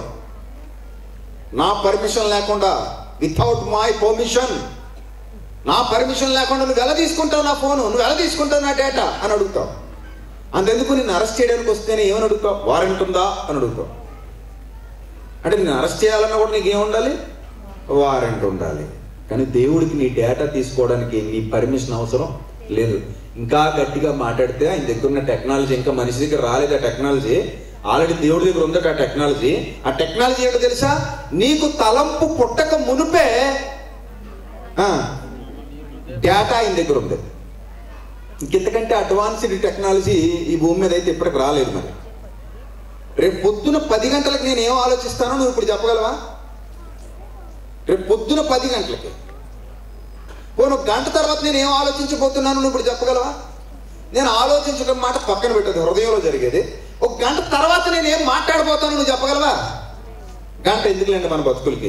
నా పర్మిషన్ లేకుండా వితౌట్ మై పర్మిషన్ నా పర్మిషన్ లేకుండా నువ్వు ఎలా తీసుకుంటావు నా ఫోను నువ్వు ఎలా తీసుకుంటావు నా డేటా అని అడుగుతావు అంతెందుకు నిన్ను అరెస్ట్ చేయడానికి వస్తేనే ఏమని అడుగుతావు వారెంట్ ఉందా అని అడుగుతావు అంటే నేను అరెస్ట్ చేయాలన్నా కూడా నీకు ఏముండాలి వారెంట్ ఉండాలి కానీ దేవుడికి నీ డేటా తీసుకోవడానికి నీ పర్మిషన్ అవసరం లేదు ఇంకా గట్టిగా మాట్లాడితే ఆయన దగ్గర ఉన్న టెక్నాలజీ ఇంకా మనిషి దగ్గర రాలేదు ఆ టెక్నాలజీ ఆల్రెడీ దేవుడి దగ్గర ఉంది ఆ టెక్నాలజీ ఆ టెక్నాలజీ ఏంటో తెలుసా నీకు తలంపు పుట్టక మునుపే ఆ, డేటా ఆయన దగ్గర ఉంది ఇంకెంతకంటే అడ్వాన్స్డ్ టెక్నాలజీ ఈ భూమి మీద అయితే ఇప్పటికి రాలేదు మరి రేపు పొద్దున పది గంటలకు నేను ఏం ఆలోచిస్తానో నువ్వు ఇప్పుడు చెప్పగలవా రేపు పొద్దున పది గంటలకి పోను గంట తర్వాత నేను ఏం ఆలోచించబోతున్నాను నువ్వు ఇప్పుడు చెప్పగలవా నేను ఆలోచించడం మాట పక్కన పెట్టదు హృదయంలో జరిగేది ఒక గంట తర్వాత నేను ఏం మాట్లాడబోతాను నువ్వు చెప్పగలవా గంట ఎందుకులేండి మన బతుకులకి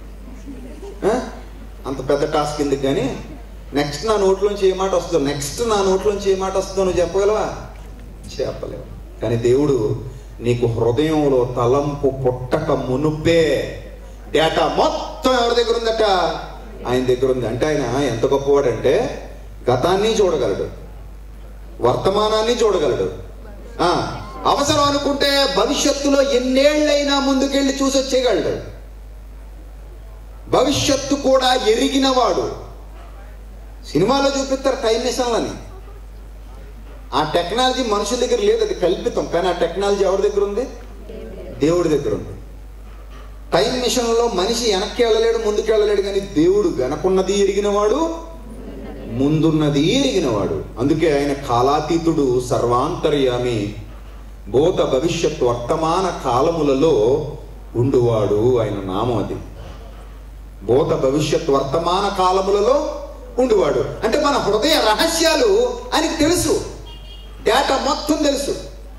ఆ? అంత పెద్ద టాస్క్ ఎందుకు కానీ నెక్స్ట్ నా నోట్లోంచి ఏ మాట వస్తుందో నెక్స్ట్ నా నోట్లోంచి ఏ మాట వస్తుందో నువ్వు చెప్పగలవా చెప్పలేవు కానీ దేవుడు నీకు హృదయంలో తలంపు పుట్టక మునుపే డేటా మొత్తం ఎవరి దగ్గర ఉందట ఆయన దగ్గర ఉంది అంటే ఆయన ఎంత గొప్పవాడంటే గతాన్ని చూడగలడు వర్తమానాన్ని చూడగలడు ఆ, అవసరం అనుకుంటే భవిష్యత్తులో ఎన్నేళ్ళైనా ముందుకెళ్ళి చూసి వచ్చేయగలడు భవిష్యత్తు కూడా ఎరిగినవాడు సినిమాలో చూపిస్తారు టైం మిషన్లని ఆ టెక్నాలజీ మనుషుల దగ్గర లేదు అది కల్పితం కానీ ఆ టెక్నాలజీ ఎవరి దగ్గర ఉంది దేవుడి దగ్గర ఉంది టైం మిషన్లో మనిషి వెనక్కి వెళ్ళలేడు ముందుకు వెళ్ళలేడు కానీ దేవుడు వెనకున్నది ఎరిగినవాడు ముందున్నది ఎరిగినవాడు అందుకే ఆయన కాలాతీతుడు సర్వాంతర్యామి భూత భవిష్యత్ వర్తమాన కాలములలో ఉండువాడు ఆయన నామం అది భూత భవిష్యత్ వర్తమాన కాలములలో ఉండువాడు అంటే మన హృదయ రహస్యాలు ఆయనకు తెలుసు డేటా మొత్తం తెలుసు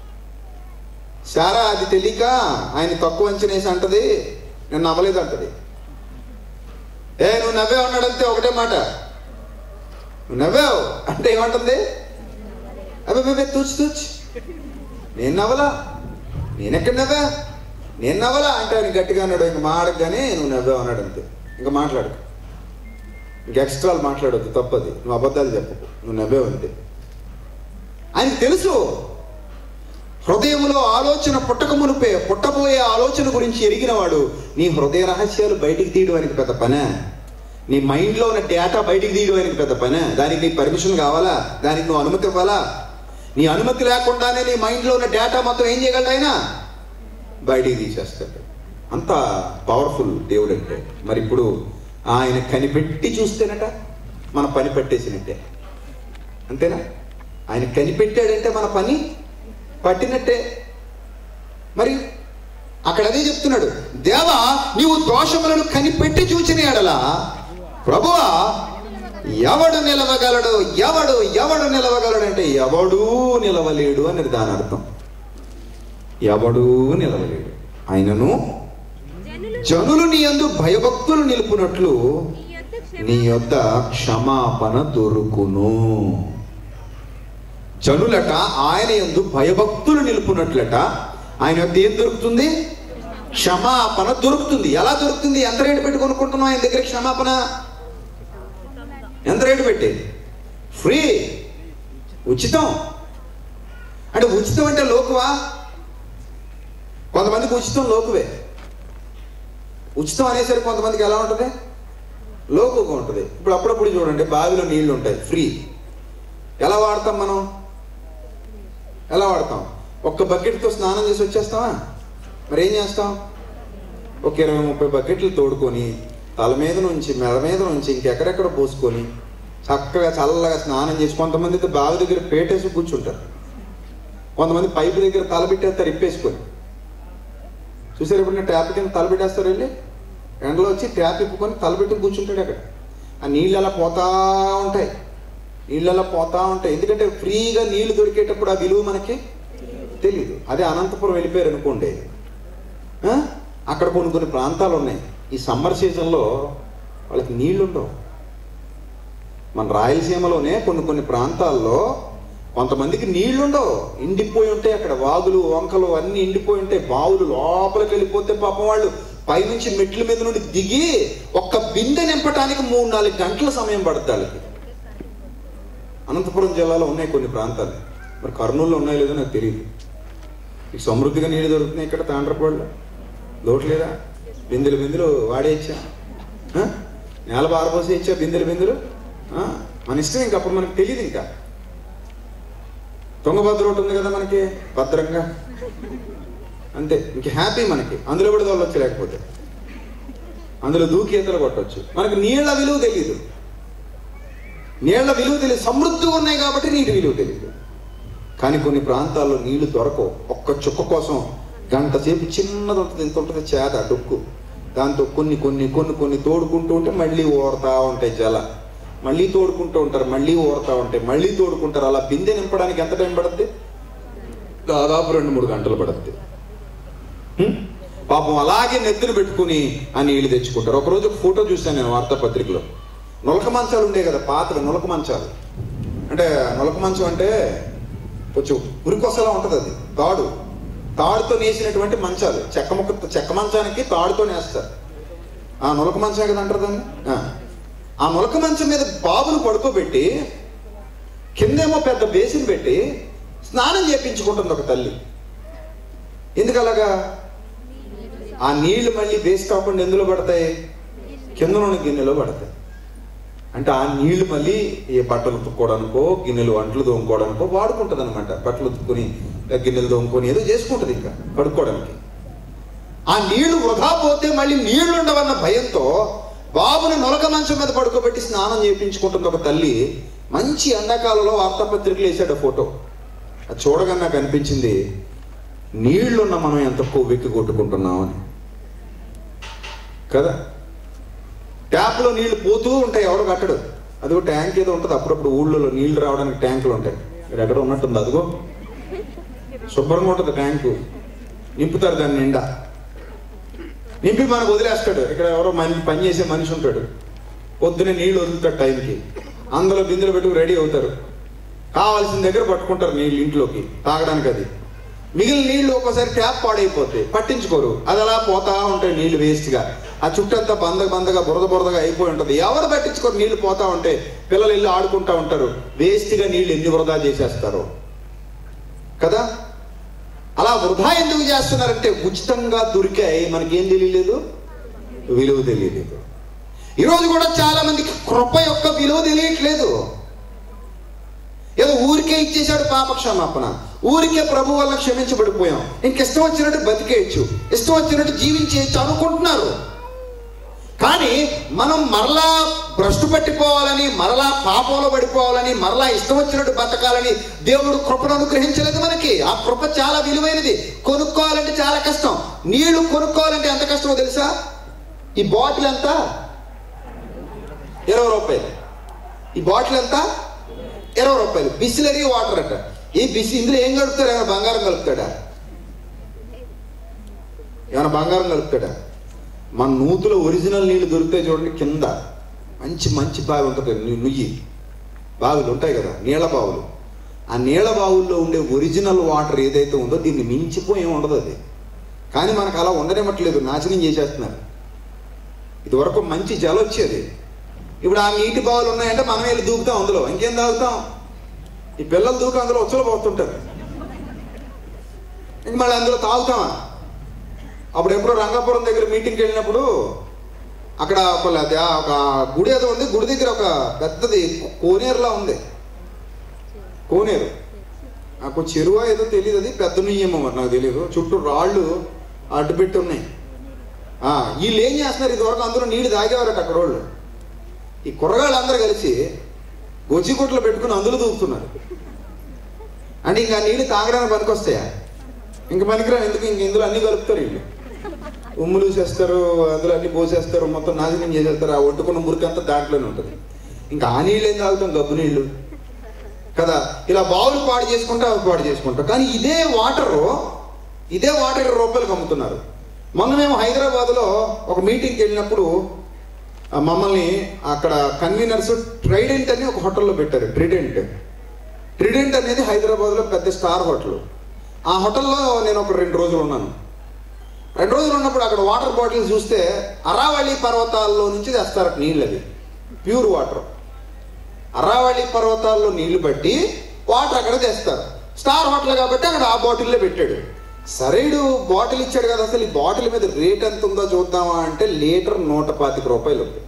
సారా అది తెలియక ఆయన తక్కువ అంచనేసి అంటది నేను నవ్వలేదు అంటది ఏ నువ్వు నవ్వే ఉన్నాడంతే ఒకటే మాట నువ్వు నవ్వావు అంటే ఏమంటుంది అబ్బాబే తూచి తూచి నేను నవ్వలా నేనెక్కడ నవ్వా నేను నవ్వలా అంటే ఆయన గట్టిగా అన్నాడు ఇంక మాడగానే నువ్వు నవ్వావు అన్నాడు అంతే ఇంకా మాట్లాడు ఇంక ఎక్స్ట్రాలు మాట్లాడొద్దు తప్పది నువ్వు అబద్ధాలు చెప్పకు నువ్వు నవ్వావు అంతే ఆయనకు తెలుసు హృదయంలో ఆలోచన పుట్టక మునిపే పుట్టబోయే ఆలోచన గురించి ఎరిగినవాడు నీ హృదయ రహస్యాలు బయటికి తీయడం ఆయనకి పెద్ద పనే నీ మైండ్లో ఉన్న డేటా బయటికి తీయడం ఆయనకి పెద్ద పనే దానికి నీకు పర్మిషన్ కావాలా దానికి నువ్వు అనుమతి ఇవ్వాలా నీ అనుమతి లేకుండానే నీ మైండ్లో ఉన్న డేటా మొత్తం ఏం చేయగలడు ఆయన బయటికి తీసేస్తాడు అంత పవర్ఫుల్ దేవుడు అంటే మరి ఇప్పుడు ఆయన కనిపెట్టి చూస్తేనట మన పని పట్టేసినట్టే అంతేనా ఆయన కనిపెట్టాడంటే మన పని పట్టినట్టే మరి అక్కడ అదే చెప్తున్నాడు దేవా నీవు దోషములను కనిపెట్టి చూచిన ఎడలా ప్రభువా ఎవడు నిలవగలడు ఎవడు ఎవడు నిలవగలడు అంటే ఎవడూ నిలవలేడు అనేది దాని అర్థం ఎవడూ నిలవలేడు ఆయనను జనులు జనులు నీ యందు భయభక్తులు నిలుపునట్లు నీ యొద్ద క్షమ నీ యొద్ద క్షమాపణ దొరుకును జనులట ఆయన యందు భయభక్తులు నిలుపునట్లట ఆయన యొద్ద ఏం దొరుకుతుంది క్షమాపణ దొరుకుతుంది ఎలా దొరుకుతుంది ఎంత రేటు పెట్టి కొనుక్కుంటున్నాం ఆయన దగ్గర క్షమాపణ ఎంత రేటు పెట్టి ఫ్రీ ఉచితం అంటే ఉచితం అంటే లోకువా కొంతమందికి ఉచితం లోకువే ఉచితం అనేసరికి కొంతమందికి ఎలా ఉంటుంది లోకుగా ఉంటుంది ఇప్పుడు అప్పుడప్పుడు చూడండి బావిలో నీళ్లు ఉంటాయి ఫ్రీ ఎలా వాడతాం మనం ఎలా వాడతాం ఒక్క బకెట్తో స్నానం చేసి వచ్చేస్తామా మరి ఏం చేస్తాం ఒక ఇరవై ముప్పై బకెట్లు తోడుకొని తల మీద నుంచి మెడ మీద నుంచి ఇంకెక్కడెక్కడ పోసుకొని చక్కగా చల్లగా స్నానం చేసి కొంతమంది అయితే బావి దగ్గర పేటేసి కూర్చుంటారు కొంతమంది పైపు దగ్గర తల పెట్టేస్తారు ఇప్పేసుకొని చూసారు ఎప్పుడైనా ట్యాప్ కింద తల పెట్టేస్తారు వెళ్ళి ఎండలో వచ్చి ట్యాప్ ఇప్పుకొని తలపెట్టి కూర్చుంటాడు అక్కడ ఆ నీళ్ళు అలా పోతా ఉంటాయి నీళ్ళు అలా పోతా ఉంటాయి ఎందుకంటే ఫ్రీగా నీళ్లు దొరికేటప్పుడు ఆ విలువ మనకి తెలియదు అదే అనంతపురం వెళ్ళిపోయారు అనుకోండి ఆ? అక్కడ కొన్ని కొన్ని ప్రాంతాలు ఉన్నాయి ఈ సమ్మర్ సీజన్లో వాళ్ళకి నీళ్లు ఉండవు మన రాయలసీమలోనే కొన్ని కొన్ని ప్రాంతాల్లో కొంతమందికి నీళ్లు ఉండవు ఎండిపోయి ఉంటాయి అక్కడ వాగులు వంకలు అన్ని ఎండిపోయి ఉంటాయి బావులు లోపలికి వెళ్ళిపోతే పాపం వాళ్ళు పైనుంచి మెట్ల మీద నుండి దిగి ఒక్క బిందె నింపడానికి మూడు నాలుగు గంటల సమయం పడుతుంది వాళ్ళకి అనంతపురం జిల్లాలో ఉన్నాయి కొన్ని ప్రాంతాలు మరి కర్నూలులో ఉన్నాయో లేదో నాకు తెలియదు మీకు సమృద్ధిగా నీళ్ళు దొరుకుతున్నాయి ఇక్కడ తాండ్రపాడులో లోటు లేదా బిందెలు బిందెలు వాడేయచ్చా ఆ? నేల బారపోసి ఇచ్చా బిందెలు బిందెలు ఆ? మన ఇష్టం ఇంకా అప్పుడు మనకు తెలియదు ఇంకా తుంగభద్ర ఒకటి ఉంది కదా మనకి భద్రంగా అంతే ఇంక హ్యాపీ మనకి అందులో కూడా తోలొచ్చు లేకపోతే అందులో దూకి ఈతలు కొట్టవచ్చు మనకు నీళ్ల విలువ తెలియదు నీళ్ల విలువ తెలియదు సమృద్ధిగా ఉన్నాయి కాబట్టి నీటి విలువ తెలియదు కానీ కొన్ని ప్రాంతాల్లో నీళ్లు దొరకవు ఒక్క చుక్క కోసం గంట సేపు చిన్నది ఉంటుంది ఇంత ఉంటుంది చేత డొక్కు దాంతో కొన్ని కొన్ని కొన్ని కొన్ని తోడుకుంటూ ఉంటే మళ్ళీ ఓరుతా ఉంటాయి జల మళ్ళీ తోడుకుంటూ ఉంటారు మళ్ళీ ఓరుతా ఉంటాయి మళ్ళీ తోడుకుంటారు అలా బిందె నింపడానికి ఎంత టైం పడుద్ది దాదాపు రెండు మూడు గంటలు పడుద్ది హ్మ్? పాపం అలాగే నెత్తులు పెట్టుకుని ఆ నీళ్లు తెచ్చుకుంటారు ఒకరోజు ఒక ఫోటో చూశాను నేను వార్తాపత్రికలో నులక మంచాలు ఉండే కదా పాతవి నులక మంచాలు అంటే నులక మంచం అంటే కొంచెం ఉరికొసలా ఉంటుంది అది తాడు తాడుతో నేసినటువంటి మంచాలు చెక్క ముక్క చెక్క మంచానికి తాడుతో నేస్తారు ఆ నులక మంచం కదా అంటారు దాన్ని ఆ. ఆ నులక మంచం మీద బాబును పడుకోబెట్టి కిందేమో పెద్ద బేసిన్ పెట్టి స్నానం చేపించుకుంటుంది ఒక తల్లి ఎందుకు అలాగా ఆ నీళ్లు మళ్ళీ వేస్ట్ కాకుండా ఎందులో పడతాయి కింద నుండి గిన్నెలో పడతాయి అంటే ఆ నీళ్లు మళ్ళీ ఏ బట్టలు ఉతుక్కోవడానికో గిన్నెలు అంట్లు తోముకోవడానికో వాడుకుంటుంది అనమాట బట్టలు ఉతుక్కుని గిన్నెలు తోముకొని ఏదో చేసుకుంటుంది ఇంకా కడుక్కోవడానికి ఆ నీళ్లు వృధా పోతే మళ్ళీ నీళ్లు ఉండవన్న భయంతో బాబుని నొలక మంచం మీద పడుకోబెట్టి స్నానం చేయించుకుంటుంది ఒక తల్లి మంచి ఎండాకాలంలో వార్తాపత్రికలు వేసాడు ఆ ఫోటో అది చూడగానే నాకు అనిపించింది నీళ్లున్న మనం ఎంత కొవ్వెక్కి కొట్టుకుంటున్నామని కదా ట్యాప్లో నీళ్లు పోతూ ఉంటాయి ఎవడు కట్టడు అదిగో ట్యాంక్ ఏదో ఉంటుంది అప్పుడప్పుడు ఊళ్ళో నీళ్లు రావడానికి ట్యాంకులు ఉంటాయి ఇక్కడ ఎక్కడ ఉన్నట్టుంది అదిగో శుభ్రంగా ఉంటుంది ట్యాంకు నింపుతారు దాన్ని నిండా నింపి మనకు వదిలేస్తాడు ఇక్కడ ఎవరో మనిషి పని చేసే మనిషి ఉంటాడు పొద్దునే నీళ్లు వదులుతాడు టైంకి అందులో బిందులు పెట్టుకు రెడీ అవుతారు కావాల్సిన దగ్గర పట్టుకుంటారు నీళ్ళు ఇంట్లోకి తాగడానికి అది మిగిలిన నీళ్లు ఒక్కోసారి ట్యాప్ పాడైపోతాయి పట్టించుకోరు అది అలా పోతా ఉంటాయి నీళ్లు వేస్ట్గా ఆ చుట్టంతా బంద బందగా బురద బురదగా అయిపోయి ఉంటుంది ఎవరు పట్టించుకోరు నీళ్లు పోతా ఉంటే పిల్లలు వెళ్ళి ఆడుకుంటా ఉంటారు వేస్ట్గా నీళ్లు ఎన్ని వృధా చేసేస్తారు కదా అలా వృధా ఎందుకు చేస్తున్నారంటే ఉచితంగా దొరికాయి మనకేం తెలియలేదు విలువ తెలియలేదు ఈరోజు కూడా చాలా మందికి కృప యొక్క విలువ తెలియట్లేదు ఏదో ఊరికే ఇచ్చేశాడు పాప క్షమాపణ ఊరికే ప్రభు వల్ల క్షమించబడిపోయాం ఇంక ఇష్టం వచ్చినట్టు బతికేయచ్చు ఇష్టం వచ్చినట్టు జీవించేయచ్చు అనుకుంటున్నారు కానీ మనం మరలా భ్రష్టు పట్టిపోవాలని మరలా పాపంలో పడిపోవాలని మరలా ఇష్టం వచ్చినట్టు బతకాలని దేవుడు కృపను అనుగ్రహించలేదు మనకి ఆ కృప చాలా విలువైనది కొనుక్కోవాలంటే చాలా కష్టం నీళ్లు కొనుక్కోవాలంటే ఎంత కష్టమో తెలుసా ఈ బాటిల్ ఎంత ఇరవై రూపాయలు ఈ బాటిల్ ఎంత ఇరవై రూపాయలు బిస్లరీ వాటర్ అట ఈ బిసి ఇందులో ఏం కలుపుతాడు ఏమైనా బంగారం కలుపుతాడా ఏమైనా బంగారం కలుపుతాడా మన నూతులో ఒరిజినల్ నీళ్లు దొరుకుతాయి చూడండి కింద మంచి మంచి బావి ఉంటుంది ను- నుయ్యి బావులు ఉంటాయి కదా నీళ్ళ బావులు ఆ నీళ్ళ బావుల్లో ఉండే ఒరిజినల్ వాటర్ ఏదైతే ఉందో దీన్ని మించిపోయి ఏమి ఉండదు అది కానీ మనకు అలా ఉండనివ్వట్లేదు నాశనం చేసేస్తున్నారు ఇదివరకు మంచి జల వచ్చేది ఇప్పుడు ఆ నీటి బావులు ఉన్నాయంటే మనం వెళ్ళి దూకుతాం అందులో ఇంకేం తాగుతాం ఈ పిల్లలు దూకి అందులో ఉచ్చలు పోతుంటారు ఇంక మళ్ళీ అందులో తాగుతామా అప్పుడు ఎప్పుడో రంగాపురం దగ్గర మీటింగ్కి వెళ్ళినప్పుడు అక్కడ ఒక లద- ఒక గుడి ఏదో ఉంది గుడి దగ్గర ఒక పెద్దది కోనేరులా ఉంది కోనేరు నాకు చెరువు ఏదో తెలియదు అది పెద్ద నుయ్యేమో మరి నాకు తెలియదు చుట్టూ రాళ్ళు అడ్డుపెట్టి ఉన్నాయి ఆ, వీళ్ళు ఏం చేస్తున్నారు ఇదివరకు అందులో నీళ్ళు తాగేవారట అక్కడ వాళ్ళు ఈ కుర్రగాళ్ళు అందరూ కలిసి గొజ్జికొట్లు పెట్టుకుని అందులో దూకుతున్నారు అంటే ఇంకా నీళ్ళు తాగడానికి పనికొస్తాయా ఇంక పనికిరా ఎందుకు ఇంక ఇందులో అన్ని కలుపుతారు వీళ్ళు ఉమ్ములు చేస్తారు అందులో అన్ని పోసేస్తారు మొత్తం నాశనం చేసేస్తారు ఆ వండుకున్న మురికంతా దాంట్లోనే ఉంటుంది ఇంకా ఆ నీళ్ళు ఏం తాగుతాం గబ్బు నీళ్ళు కదా ఇలా బావులు పాడు చేసుకుంటా అవి పాడు చేసుకుంటాం కానీ ఇదే వాటరు ఇదే వాటర్ ఇరవై రూపాయలకు అమ్ముతున్నారు మొన్న మేము హైదరాబాద్లో ఒక మీటింగ్కి వెళ్ళినప్పుడు ఆ మమ్మల్ని అక్కడ కన్వీనర్స్ ట్రైడెంట్ అని ఒక హోటల్లో పెట్టారు ట్రిడెంట్ ట్రిడెంట్ అనేది హైదరాబాద్లో పెద్ద స్టార్ హోటల్ ఆ హోటల్లో నేను ఒక రెండు రోజులు ఉన్నాను రెండు రోజులు ఉన్నప్పుడు అక్కడ వాటర్ బాటిల్ చూస్తే అరావళి పర్వతాల్లో నుంచి తెస్తారు నీళ్ళు అవి ప్యూర్ వాటర్ అరావళి పర్వతాల్లో నీళ్లు పట్టి వాటర్ అక్కడ తెస్తారు స్టార్ హోటల్ కాబట్టి అక్కడ ఆ బాటిల్లో పెట్టాడు సరైడు బాటిల్ ఇచ్చాడు కదా అసలు ఈ బాటిల్ మీద రేట్ ఎంత ఉందో చూద్దామా అంటే లీటర్ నూట పాతిక రూపాయలు ఉంది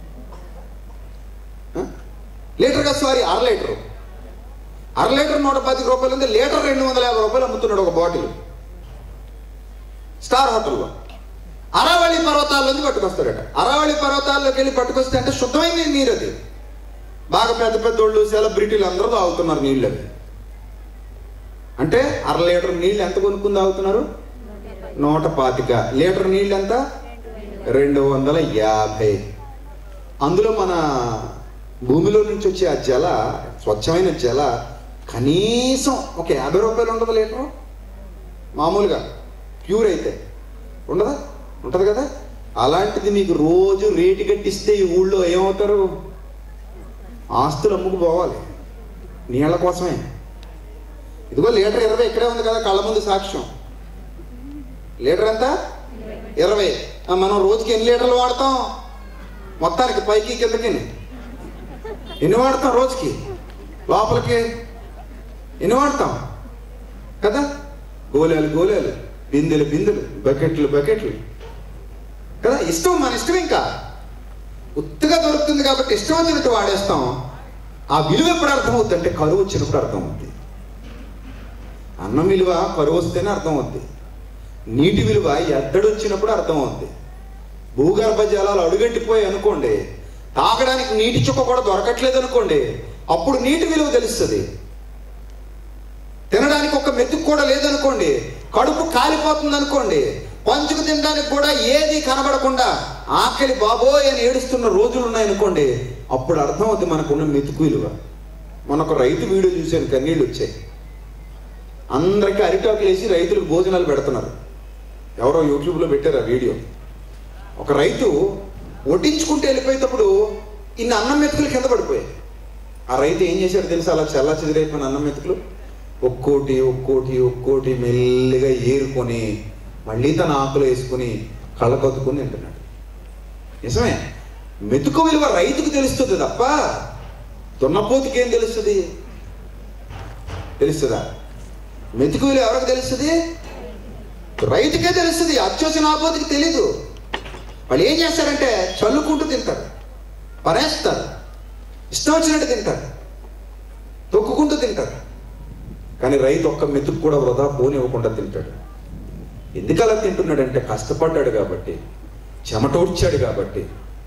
ఆ? లీటర్ కదా సారీ అర లీటర్ అర లీటర్ నూట పాతిక రూపాయలు ఉంది లీటర్ రెండు వందల యాభై రూపాయలు అమ్ముతున్నాడు ఒక బాటిల్ స్టార్ హోటల్లో అరావళి పర్వతాల్లోంచి పట్టుకొస్తాడట అరావళి పర్వతాల్లోకి వెళ్ళి పట్టుకొస్తే అంటే శుద్ధమైన నీరు అది బాగా పెద్ద పెద్దోళ్ళు సెలబ్రిటీలు అందరూ తాగుతున్నారు నీళ్ళు అవి అంటే అర లీటర్ నీళ్ళు ఎంత కొనుక్కుని తాగుతున్నారు నూట పాతిక లీటర్ నీళ్ళు ఎంత రెండు వందల యాభై అందులో మన భూమిలో నుంచి వచ్చే ఆ జల స్వచ్ఛమైన జల కనీసం ఒక యాభై రూపాయలు ఉండదు లీటరు మామూలుగా ప్యూర్ అయితే ఉండదా ఉంటది కదా అలాంటిది మీకు రోజు రేటు కట్టిస్తే ఈ ఊళ్ళో ఏమవుతారు ఆస్తులు అమ్ముకు పోవాలి నీళ్ళ కోసమే ఇదిగో లీటర్ ఇరవై ఇక్కడే ఉంది కదా కళ్ళ ముందు సాక్ష్యం లీటర్ ఎంత ఇరవై ఆ, మనం రోజుకి ఎన్ని లీటర్లు వాడతాం మొత్తానికి పైకి కిందకి ఎన్ని వాడతాం రోజుకి లోపలికి ఎన్ని వాడతాం కదా గోలేలు గోలేలు బిందెలు బిందెలు బకెట్లు బకెట్లు కదా ఇష్టం మన ఇష్టం ఇంకా ఉత్తుగా దొరుకుతుంది కాబట్టి ఇష్టం వచ్చినట్టు వాడేస్తాం ఆ విలువ ఎప్పుడు అర్థమవుతుంది అంటే కరువు వచ్చినప్పుడు అర్థమవుతుంది అన్నం విలువ కరువు వస్తేనే అర్థమవుద్ది నీటి విలువ ఎద్దడు వచ్చినప్పుడు అర్థమవుద్ది భూగర్భ జలాలు అడుగంటిపోయి అనుకోండి తాగడానికి నీటి చుక్క కూడా దొరకట్లేదు అనుకోండి అప్పుడు నీటి విలువ తెలుస్తుంది తినడానికి ఒక మెతుకు కూడా లేదనుకోండి కడుపు కాలిపోతుంది అనుకోండి పంచుకు తినడానికి కూడా ఏది కనబడకుండా ఆకలి బాబోయ్ అని ఏడుస్తున్న రోజులు ఉన్నాయనుకోండి అప్పుడు అర్థమవుతుంది మనకున్న మెతుకు విలువ మనొక రైతు వీడియో చూశాను కన్నీళ్ళు వచ్చాయి అందరికీ అరిటాకులు వేసి రైతులకు భోజనాలు పెడుతున్నారు ఎవరో యూట్యూబ్లో పెట్టారు ఆ వీడియో ఒక రైతు వడ్డించుకుంటూ వెళ్ళిపోయేటప్పుడు ఇన్ని అన్నం మెతుకులు కింద పడిపోయాయి ఆ రైతు ఏం చేశాడు తెలుసా అలా చల్లా చెదిరైపోయిన అన్నం మెతుకులు ఒక్కోటి ఒక్కోటి ఒక్కోటి మెల్లిగా ఏరుకొని మళ్ళీ తన ఆకులు వేసుకుని కళ్ళకొద్దుకుని తింటున్నాడు నిజమే మెతుకు విలువ రైతుకు తెలుస్తుంది తప్ప దున్నపోతుకి ఏం తెలుస్తుంది తెలుస్తుందా మెతుకు విలువ ఎవరికి తెలుస్తుంది రైతుకే తెలుస్తుంది అచ్చోసిన ఆపోతికి తెలీదు వాళ్ళు ఏం చేస్తారంటే చల్లుకుంటూ తింటారు పరేస్తారు ఇష్టం వచ్చినట్టు తింటారు తొక్కుకుంటూ తింటారు కానీ రైతు ఒక్క మెతుకు కూడా వృధా పోనివ్వకుండా తింటాడు ఎందుకు అలా తింటున్నాడంటే కష్టపడ్డాడు కాబట్టి చెమటోడ్చాడు కాబట్టి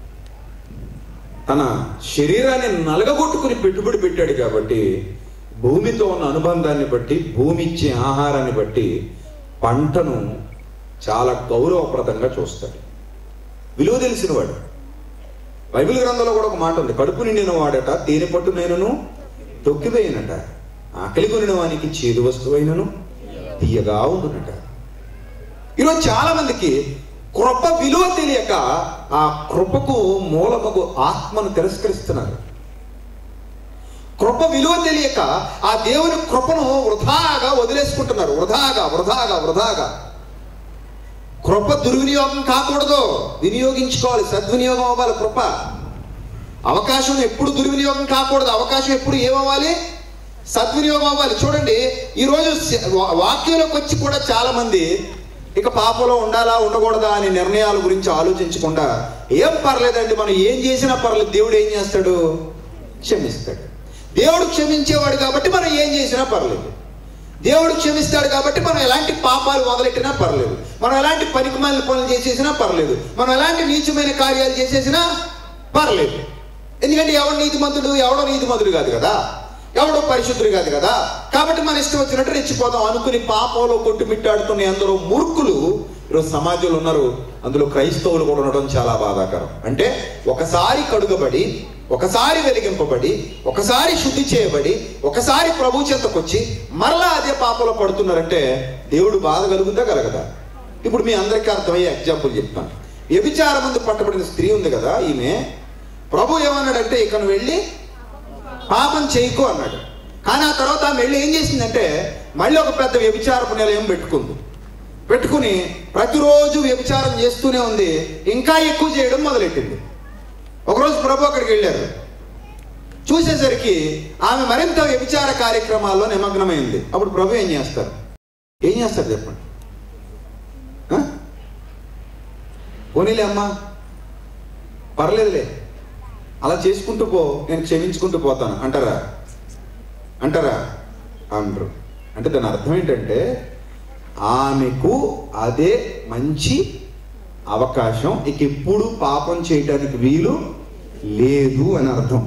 తన శరీరాన్ని నలగగొట్టుకుని పెట్టుబడి పెట్టాడు కాబట్టి భూమితో ఉన్న అనుబంధాన్ని బట్టి భూమి ఇచ్చే ఆహారాన్ని బట్టి పంటను చాలా గౌరవప్రదంగా చూస్తాడు విలువ తెలిసినవాడు బైబిల్ గ్రంథంలో కూడా ఒక మాట ఉంది కడుపు నిండిన వాడట తేనె పట్టు నేనును తొక్కిపోయినట ఆకలి కొనిన వానికి చేదు వస్తువైనను తీయగా ఉండునట ఈరోజు చాలా మందికి కృప విలువ తెలియక ఆ కృపకు మూలమగు ఆత్మను తిరస్కరిస్తున్నారు కృప విలువ తెలియక ఆ దేవుని కృపను వృధాగా వదిలేసుకుంటున్నారు వృధాగా వృధాగా వృధాగా కృప దుర్వినియోగం కాకూడదు వినియోగించుకోవాలి సద్వినియోగం అవ్వాలి కృప అవకాశం ఎప్పుడు దుర్వినియోగం కాకూడదు అవకాశం ఎప్పుడు ఏమవ్వాలి సద్వినియోగం అవ్వాలి చూడండి ఈరోజు స- వా- వాక్యంలోకి వచ్చి కూడా చాలా మంది ఇక పాపలో ఉండాలా ఉండకూడదా అనే నిర్ణయాల గురించి ఆలోచించకుండా ఏం పర్లేదండి మనం ఏం చేసినా పర్లేదు దేవుడు ఏం చేస్తాడు క్షమిస్తాడు దేవుడు క్షమించేవాడు కాబట్టి మనం ఏం చేసినా పర్లేదు దేవుడు క్షమిస్తాడు కాబట్టి మనం ఎలాంటి పాపాలు మొదలెట్టినా పర్లేదు మనం ఎలాంటి పనికిమాలిన పనులు చేసేసినా పర్లేదు మనం ఎలాంటి నీచమైన కార్యాలు చేసేసినా పర్లేదు ఎందుకంటే ఎవడు నీతిమంతుడు ఎవడో నీతిమంతుడు కాదు కదా ఎవడో పరిశుద్ధుడు కాదు కదా కాబట్టి మన ఇష్టం వచ్చినట్టు రెచ్చిపోదాం అనుకుని పాపంలో కొట్టుమిట్టాడుతున్న అందరూ మూర్ఖులు ఈరోజు సమాజంలో ఉన్నారు అందులో క్రైస్తవులు కూడా ఉండడం చాలా బాధాకరం అంటే ఒకసారి కడుగబడి ఒకసారి వెలిగింపబడి ఒకసారి శుద్ధి చేయబడి ఒకసారి ప్రభు చెంతకొచ్చి మరలా అదే పాపంలో పడుతున్నారంటే దేవుడు బాధ కలుగుద్దా కలగదా ఇప్పుడు మీ అందరికీ అర్థమయ్యే ఎగ్జాంపుల్ చెప్తాను వ్యభిచారం ముందు పట్టబడిన స్త్రీ ఉంది కదా ఈమె ప్రభు ఏమన్నాడంటే ఇక నువ్వు వెళ్ళి పాపం చేయకు అన్నాడు కానీ ఆ తర్వాత ఆమె వెళ్ళి ఏం చేసిందంటే మళ్ళీ ఒక పెద్ద వ్యభిచారపు నిలయం పెట్టుకుంది పెట్టుకుని ప్రతిరోజు వ్యభిచారం చేస్తూనే ఉంది ఇంకా ఎక్కువ చేయడం మొదలెట్టింది ఒకరోజు ప్రభు అక్కడికి వెళ్ళారు చూసేసరికి ఆమె మరింత వ్యభిచార కార్యక్రమాల్లో నిమగ్నమైంది అప్పుడు ప్రభు ఏం చేస్తారు ఏం చేస్తారు చెప్పండి ఆ? పోనీలే అమ్మా పర్లేదులే అలా చేసుకుంటూ పో నేను క్షమించుకుంటూ పోతాను అంటారా అంటారా అనరు అంటే దాని అర్థం ఏంటంటే ఆమెకు అదే మంచి అవకాశం ఇక ఎప్పుడు పాపం చేయటానికి వీలు లేదు అని అర్థం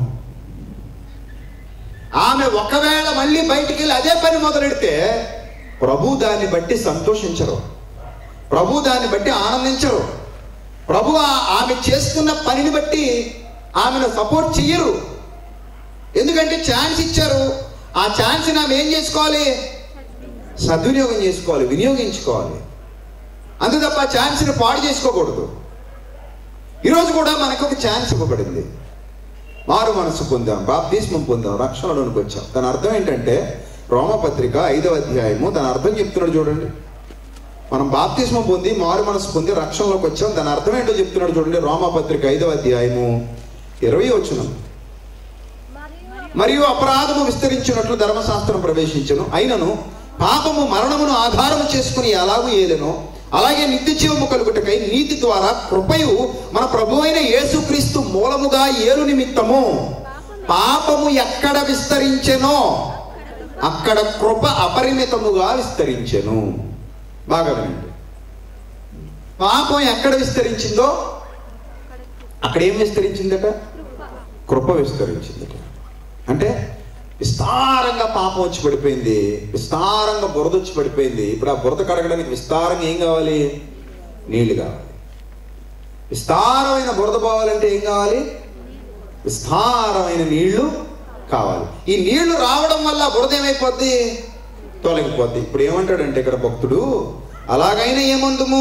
ఆమె ఒకవేళ మళ్ళీ బయటికి వెళ్ళి అదే పని మొదలెడితే ప్రభు దాన్ని బట్టి సంతోషించరు ప్రభు దాన్ని బట్టి ఆనందించరు ప్రభు ఆ- ఆమె చేస్తున్న పనిని బట్టి ఆమెను సపోర్ట్ చెయ్యరు ఎందుకంటే ఛాన్స్ ఇచ్చారు ఆ ఛాన్స్ని ఆమె ఏం చేసుకోవాలి సద్వినియోగం చేసుకోవాలి వినియోగించుకోవాలి అంతే తప్ప ఆ ఛాన్స్ని పాడు చేసుకోకూడదు ఈరోజు కూడా మనకు ఒక ఛాన్స్ ఇవ్వబడింది మారు మనసు పొందాం బాప్తిస్మం పొందాం రక్షణలోనికి వచ్చాం దాని అర్థం ఏంటంటే రోమపత్రిక ఐదవ అధ్యాయము దాని అర్థం చెప్తున్నాడు చూడండి మనం బాప్తిస్మం పొంది మారు మనసు పొంది రక్షణలోకి వచ్చాం దాని అర్థం ఏంటో చెప్తున్నాడు చూడండి రోమపత్రిక ఐదవ అధ్యాయము ఇరవై వచనం మరియు అపరాధము విస్తరించినట్లు ధర్మశాస్త్రం ప్రవేశించను అయినను పాపము మరణమును ఆధారము చేసుకుని ఎలాగూ ఏలెనో అలాగే నిత్య జీవము కలుగుటకై నీతి ద్వారా కృపయు మన ప్రభు అయిన యేసుక్రీస్తు మూలము అధికముగా ఏలు నిమిత్తము పాపము ఎక్కడ విస్తరించెనో అక్కడ కృప అపరిమితముగా విస్తరించెను బాగా వినండి పాపం ఎక్కడ విస్తరించిందో అక్కడ ఏం విస్తరించిందట కృప విస్తరించిందట అంటే విస్తారంగా పాపం వచ్చి పడిపోయింది విస్తారంగా బురద వచ్చి పడిపోయింది ఇప్పుడు ఆ బురద కడగడానికి విస్తారంగా ఏం కావాలి నీళ్లు కావాలి విస్తారమైన బురద పోవాలంటే ఏం కావాలి విస్తారమైన నీళ్లు కావాలి ఈ నీళ్లు రావడం వల్ల ఆ బురద ఏమైపోద్ది తొలగిపోద్ది ఇప్పుడు ఏమంటాడంటే ఇక్కడ భక్తుడు అలాగైనా ఏమందుము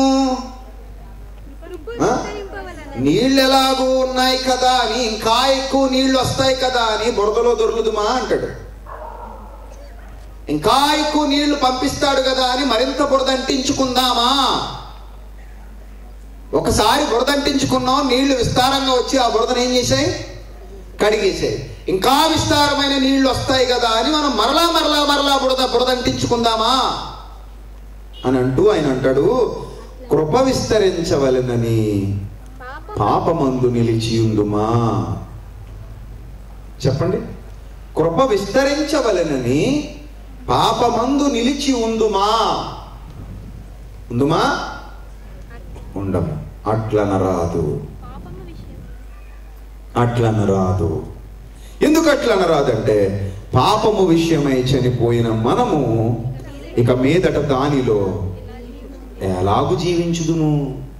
ఆ? నీళ్ళు ఎలాగూ ఉన్నాయి కదా అని ఇంకా ఎక్కువ నీళ్లు వస్తాయి కదా అని బురదలో దొరుకుదుమా అంటాడు ఇంకా ఎక్కువ నీళ్లు పంపిస్తాడు కదా అని మరింత బురద అంటించుకుందామా ఒకసారి బురద అంటించుకున్నాం నీళ్లు విస్తారంగా వచ్చి ఆ బురదను ఏం చేశాయి కడిగేసాయి ఇంకా విస్తారమైన నీళ్లు వస్తాయి కదా అని మనం మరలా మరలా మరలా బురద బురద అంటించుకుందామా అని అంటూ ఆయన అంటాడు కృప విస్తరించవలెనని పాపమందు నిలిచియుందుమా చెప్పండి కృప విస్తరించవలెనని పాపమందు నిలిచి ఉందుమా ఉందుమా ఉండము అట్లనరాదు పాపము విషయం అట్లనరాదు ఎందుకు అట్లనరాదంటే పాపము విషయమై చనిపోయిన మనము ఇక మీదట దానిలో ఎలాగు జీవించుదుము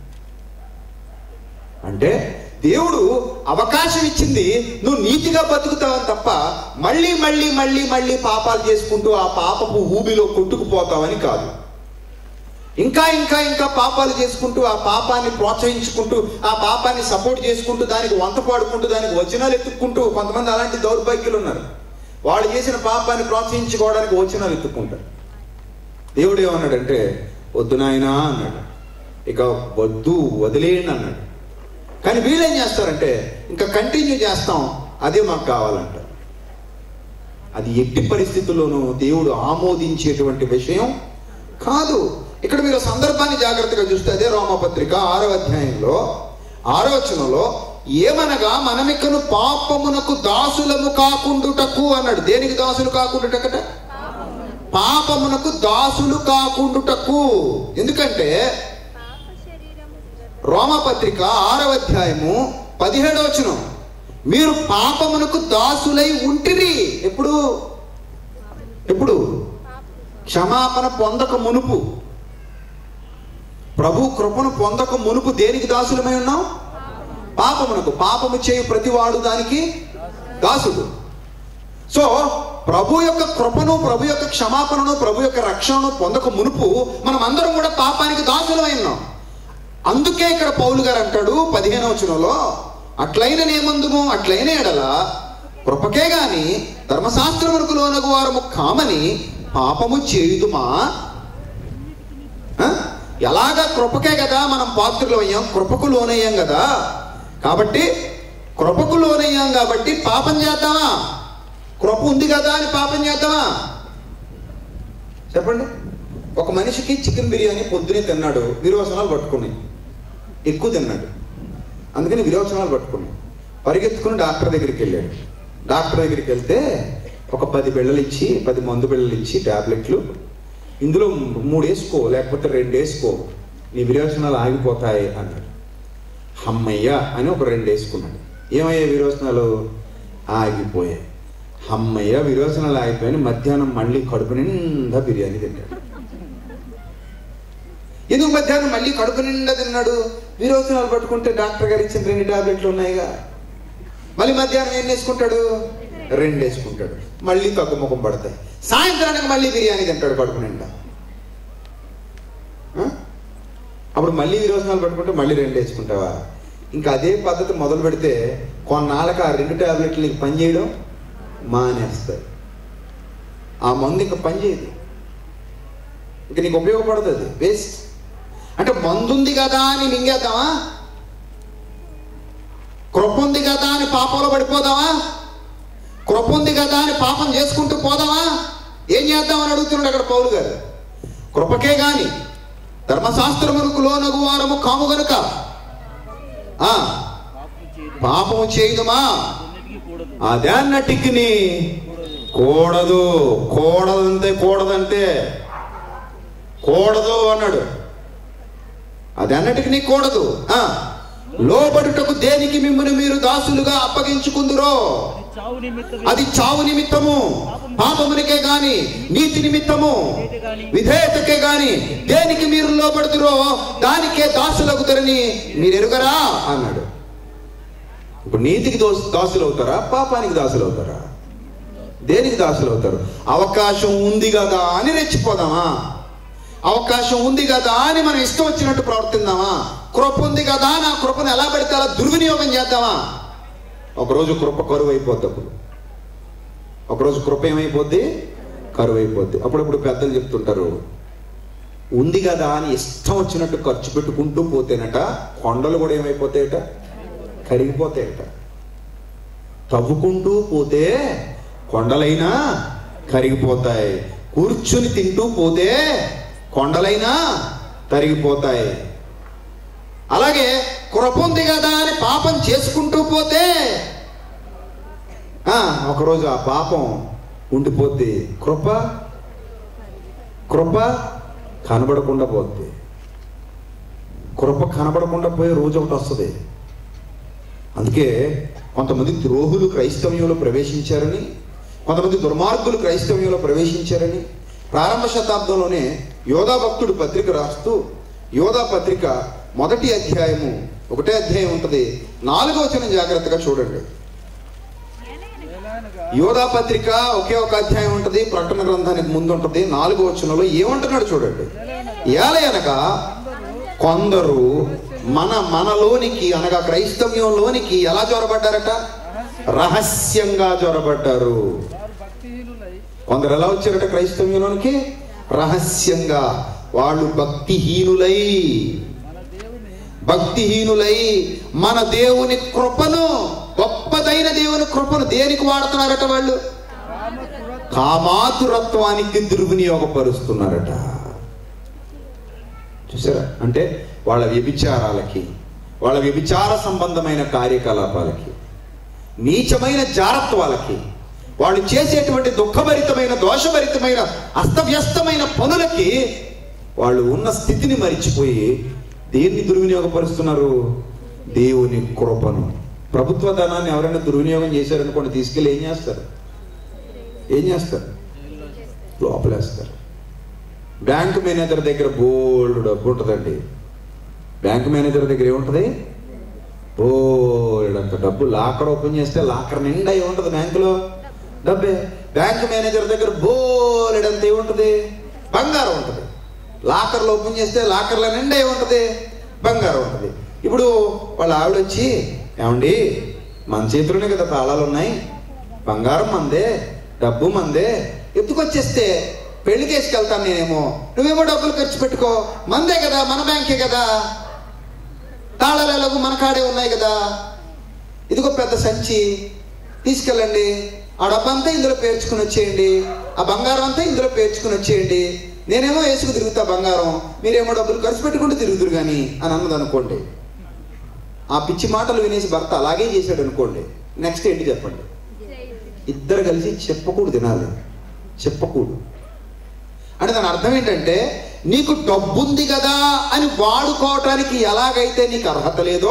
అంటే దేవుడు అవకాశం ఇచ్చింది నువ్వు నీతిగా బతుకుతావని తప్ప మళ్ళీ మళ్ళీ మళ్ళీ మళ్ళీ పాపాలు చేసుకుంటూ ఆ పాపపు ఊబిలో కొట్టుకుపోతావని కాదు ఇంకా ఇంకా ఇంకా పాపాలు చేసుకుంటూ ఆ పాపాన్ని ప్రోత్సహించుకుంటూ ఆ పాపాన్ని సపోర్ట్ చేసుకుంటూ దానికి వంత పాడుకుంటూ దానికి వచనాలు ఎత్తుక్కుంటూ కొంతమంది అలాంటి దౌర్భాగ్యులు ఉన్నారు వాళ్ళు చేసిన పాపాన్ని ప్రోత్సహించుకోవడానికి వచనాలు ఎత్తుక్కుంటారు దేవుడు ఏమన్నాడంటే వద్దు నాయనా అన్నాడు ఇక వద్దు వదిలేయండి అన్నాడు కానీ వీళ్ళేం చేస్తారంటే ఇంకా కంటిన్యూ చేస్తాం అదే మాకు కావాలంటారు అది ఎట్టి పరిస్థితుల్లోనూ దేవుడు ఆమోదించేటువంటి విషయం కాదు ఇక్కడ మీరు సందర్భాన్ని జాగ్రత్తగా చూస్తే అదే రోమపత్రిక ఆరో అధ్యాయంలో ఆలోచనలో ఏమనగా మనమిక్కను పాపమునకు దాసులము కాకుండుటకు అన్నాడు దేనికి దాసులు కాకుండుటకట పాపమునకు దాసులు కాకుండుటకు ఎందుకంటే పాప శరీరము రోమపత్రిక ఆరవ అధ్యాయము పదిహేడవ వచనం మీరు పాపమునకు దాసులై ఉంటిరి ఎప్పుడు ఎప్పుడు క్షమాపణ పొందక మునుపు ప్రభు కృపను పొందక మునుపు దేనికి దాసులమై ఉన్నాం పాపమునకు పాపము చేయు ప్రతివాడు దానికి దాసుడు సో ప్రభు యొక్క కృపను ప్రభు యొక్క క్షమాపణను ప్రభు యొక్క రక్షణను పొందక మునుపు మనం అందరం కూడా పాపానికి దాసులమై ఉన్నాం అందుకే ఇక్కడ పౌలు గారు అంటాడు పదిహేనవ వచనంలో అట్లైన నేమందుము అట్లైన ఎడల కృపకే గాని ధర్మశాస్త్రమునకు లోనగు వారము కామని పాపము చేయుదుమా ఆ? ఎలాగా కృపకే కదా మనం పాత్రలు అయ్యాం కృపకు లోనయ్యాం కదా కాబట్టి కృపకు లోనయ్యాం కాబట్టి పాపం చేద్దామా కృప ఉంది కదా అని పాపం చేద్దామా చెప్పండి ఒక మనిషికి చికెన్ బిర్యానీ పొద్దునే తిన్నాడు విరోచనాలు పట్టుకుని ఎక్కువ తిన్నాడు అందుకని విరోచనాలు పట్టుకుని పరిగెత్తుకుని డాక్టర్ దగ్గరికి వెళ్ళాడు డాక్టర్ దగ్గరికి వెళ్తే ఒక పది బిళ్ళలు ఇచ్చి పది మందు బిళ్ళలు ఇచ్చి టాబ్లెట్లు ఇందులో మూడు వేసుకో లేకపోతే రెండు వేసుకో నీ విరోచనాలు ఆగిపోతాయి అన్నాడు హమ్మయ్య అని ఒక రెండు వేసుకున్నాడు ఏమయ్యా విరోచనాలు ఆగిపోయాయి హమ్మయ్య విరోచనాలు ఆగిపోయాయి మధ్యాహ్నం మళ్ళీ కడుపు నిండా బిర్యానీ తిన్నాడు ఎందుకు మధ్యాహ్నం మళ్ళీ కడుపు నిండా తిన్నాడు విరోచనాలు పట్టుకుంటే డాక్టర్ గారు ఇచ్చిన రెండు టాబ్లెట్లు ఉన్నాయిగా మళ్ళీ మధ్యాహ్నం ఏం వేసుకుంటాడు రెండు వేసుకుంటాడు మళ్ళీ తగ్గుముఖం పడతాయి సాయంత్రానికి మళ్ళీ బిర్యానీ తింటాడు కడుపు నిండా ఆ? అప్పుడు మళ్ళీ విరోచనాలు పట్టుకుంటే మళ్ళీ రెండు వేసుకుంటావా ఇంకా అదే పద్ధతి మొదలు పెడితే కొన్నాళ్ళకి ఆ రెండు టాబ్లెట్లు నీకు పని చేయడం మానేస్తాయి ఆ మందు ఇంకా పని చేయదు ఇంకా నీకు ఉపయోగపడుతుంది వేస్ట్ అంటే మందుంది కదా అని మింగేద్దామా కృప ఉంది కదా అని పాపంలో పడిపోదామా కృప ఉంది కదా అని పాపం చేసుకుంటూ పోదామా ఏం చేద్దామని అడుగుతున్నాడు అక్కడ పౌలు గారు కృపకే గాని ధర్మశాస్త్రమునకు లోనగు వారము కాము గనుక ఆ, పాపము చేయదుమా అదే అన్నటికి కూడదు కూడదంతే కూడదంతే కూడదు అన్నాడు అది అన్నటికి నీ కూడదు ఆ, లోబడుటకు దేనికి మిమ్మల్ని మీరు దాసులుగా అప్పగించుకుందురో చావు నిమిత్తం అది చావు నిమిత్తము పాపమునికే గాని నీతి నిమిత్తము విధేయతకే గాని దేనికి మీరు లోపడుతురో దానికే దాసులవుతారని మీరు ఎరుగరా అన్నాడు ఇప్పుడు నీతికి దోస్ దాసులు అవుతారా పాపానికి దాసులు అవుతారా దేనికి దాసులు అవుతారు అవకాశం ఉంది కదా అని రెచ్చిపోదామా అవకాశం ఉంది కదా అని మనం ఇష్టం వచ్చినట్టు ప్రవర్తిద్దామా కృప ఉంది కదా నా కృపను ఎలా పడితే అలా దుర్వినియోగం చేద్దామా ఒకరోజు కృప కరువు అయిపోద్ది అప్పుడు ఒకరోజు కృప ఏమైపోద్ది కరువు అయిపోద్ది అప్పుడప్పుడు పెద్దలు చెప్తుంటారు ఉంది కదా అని ఇష్టం వచ్చినట్టు ఖర్చు పెట్టుకుంటూ పోతేనట కొండలు కూడా ఏమైపోతాయట కరిగిపోతాయట తవ్వుకుంటూ పోతే కొండలైనా కరిగిపోతాయి కూర్చుని తింటూ పోతే కొండలైనా తరిగిపోతాయి అలాగే కృప ఉంది కదా అని పాపం చేసుకుంటూ పోతే ఆ, ఒకరోజు ఆ పాపం ఉండిపోద్ది కృప కృప కనబడకుండా పోద్ది కృప కనబడకుండా పోయే రోజు ఒకటి వస్తుంది అందుకే కొంతమంది ద్రోహులు క్రైస్తవ్యంలో ప్రవేశించారని కొంతమంది దుర్మార్గులు క్రైస్తవ్యంలో ప్రవేశించారని ప్రారంభ శతాబ్దంలోనే యోధా భక్తుడు పత్రిక రాస్తూ యోధా పత్రిక మొదటి అధ్యాయము ఒకటే అధ్యాయం ఉంటుంది నాలుగో వచనం జాగ్రత్తగా చూడండి యోధా పత్రిక ఒకే ఒక అధ్యాయం ఉంటుంది ప్రకటన గ్రంథానికి ముందు ఉంటుంది నాలుగో వచనంలో ఏమంటున్నాడు చూడండి ఏలయనగా కొందరు మన మనలోనికి అనగా క్రైస్తవ్యంలోనికి ఎలా జొరబడ్డారట రహస్యంగా జొరబడ్డారు కొందరు ఎలా వచ్చారట క్రైస్తవ్యంలోనికి రహస్యంగా వాళ్ళు భక్తిహీనులై భక్తిహీనులై మన దేవుని కృపను గొప్పదైన దేవుని కృపను దేనికి వాడుతున్నారట వాళ్ళు కామాతురత్వానికి దుర్వినియోగపరుస్తున్నారట చూసారా అంటే వాళ్ళ వ్యభిచారాలకి వాళ్ళ వ్యభిచార సంబంధమైన కార్యకలాపాలకి నీచమైన జారత్వాలకి వాళ్ళు చేసేటువంటి దుఃఖభరితమైన దోషభరితమైన అస్తవ్యస్తమైన పనులకి వాళ్ళు ఉన్న స్థితిని మరిచిపోయి దేన్ని దుర్వినియోగపరుస్తున్నారు దేవుని కృపను ప్రభుత్వ ధనాన్ని ఎవరైనా దుర్వినియోగం చేశారనుకోండి తీసుకెళ్ళి ఏం చేస్తారు ఏం చేస్తారు లోపలేస్తారు బ్యాంక్ మేనేజర్ దగ్గర బోల్డ్ డబ్బు ఉంటుందండి బ్యాంక్ మేనేజర్ దగ్గర ఏముంటుంది బోల్డ్ అంత డబ్బు లాకర్ ఓపెన్ చేస్తే లాకర్ నిండా ఏముంటుంది బ్యాంకులో డబ్బే బ్యాంక్ మేనేజర్ దగ్గర బోలెడ్ అంత ఏముంటుంది బంగారం ఉంటుంది లాకర్లో ఓపెన్ చేస్తే లాకర్ల నిండా ఏముంటుంది బంగారం ఉంటుంది ఇప్పుడు వాళ్ళ ఆవిడ వచ్చి ఏమండి మన చేతిలోనే కదా తాళాలు ఉన్నాయి బంగారం మందే డబ్బు మందే ఎత్తుకొచ్చేస్తే పెళ్లి కేసుకెళ్తాను నేనేమో నువ్వేమో డబ్బులు ఖర్చు పెట్టుకో మందే కదా మన బ్యాంకే కదా తాళాలు ఎలాగో మన కాడే ఉన్నాయి కదా ఇదిగో పెద్ద సంచి తీసుకెళ్ళండి ఆ డబ్బు అంతా ఇందులో పేర్చుకుని వచ్చేయండి ఆ బంగారం అంతా ఇందులో పేర్చుకుని వచ్చేయండి నేనేమో వేసుకు తిరుగుతా బంగారం మీరేమో డబ్బులు ఖర్చు పెట్టుకుంటూ తిరుగుతురు కానీ అని అన్నది అనుకోండి ఆ పిచ్చి మాటలు వినేసి భర్త అలాగే చేశాడు అనుకోండి నెక్స్ట్ ఏంటి చెప్పండి ఇద్దరు కలిసి చెప్పకూడదు తినాలి చెప్పకూడదు అంటే దాని అర్థం ఏంటంటే నీకు డబ్బుంది కదా అని వాడుకోవటానికి ఎలాగైతే నీకు అర్హత లేదో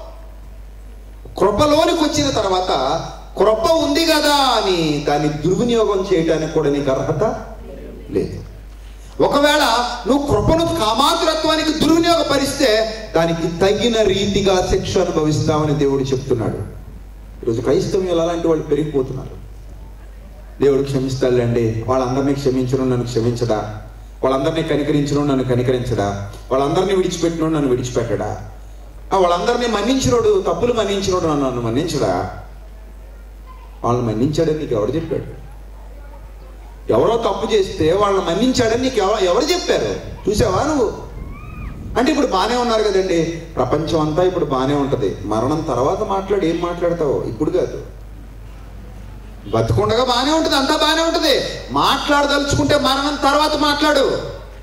కృపలోనికి వచ్చిన తర్వాత కృప ఉంది కదా అని దాన్ని దుర్వినియోగం చేయడానికి కూడా నీకు అర్హత లేదు ఒకవేళ నువ్వు కృపను కామాతురత్వానికి దుర్వినియోగపరిస్తే దానికి తగిన రీతిగా శిక్ష అనుభవిస్తామని దేవుడు చెప్తున్నాడు ఈరోజు క్రైస్తవ్యంలో అలాంటి వాళ్ళు పెరిగిపోతున్నారు దేవుడు క్షమిస్తాడులేండి వాళ్ళందరినీ క్షమించడం నన్ను క్షమించడా వాళ్ళందరినీ కనికరించడం నన్ను కనికరించడా వాళ్ళందరినీ విడిచిపెట్టడం నన్ను విడిచిపెట్టడా ఆ వాళ్ళందరినీ మన్నించినోడు తప్పులు మన్నించినోడు నన్ను నన్ను మన్నించడా వాళ్ళని మన్నించాడని నీకు ఎవరు చెప్పాడు ఎవరో తప్పు చేస్తే వాళ్ళని మన్నించాడని నీకు ఎవరు ఎవరు చెప్పారు చూసావా నువ్వు అంటే ఇప్పుడు బాగానే ఉన్నారు కదండి ప్రపంచం అంతా ఇప్పుడు బాగానే ఉంటది మరణం తర్వాత మాట్లాడి ఏం మాట్లాడతావు ఇప్పుడు కాదు బతుకుండగా బాగానే ఉంటుంది అంతా బాగానే ఉంటుంది మాట్లాడదలుచుకుంటే మరణం తర్వాత మాట్లాడు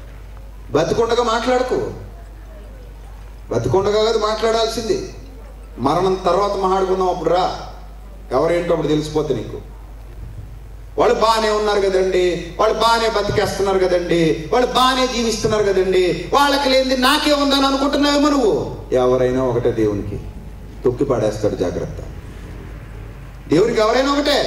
బతుకుండగా మాట్లాడుకో బతుకుండగా కాదు మాట్లాడాల్సింది మరణం తర్వాత మాట్లాడుకుందాం అప్పుడు రా ఎవరేంటో అప్పుడు తెలిసిపోతే నీకు వాళ్ళు బాగానే ఉన్నారు కదండి వాళ్ళు బాగానే బతికేస్తున్నారు కదండి వాళ్ళు బాగానే జీవిస్తున్నారు కదండి వాళ్ళకి లేనిది నాకే ఉందని అనుకుంటున్నావేమో నువ్వు ఎవరైనా ఒకటే దేవునికి తొక్కి పడేస్తాడు జాగ్రత్త దేవునికి ఎవరైనా ఒకటే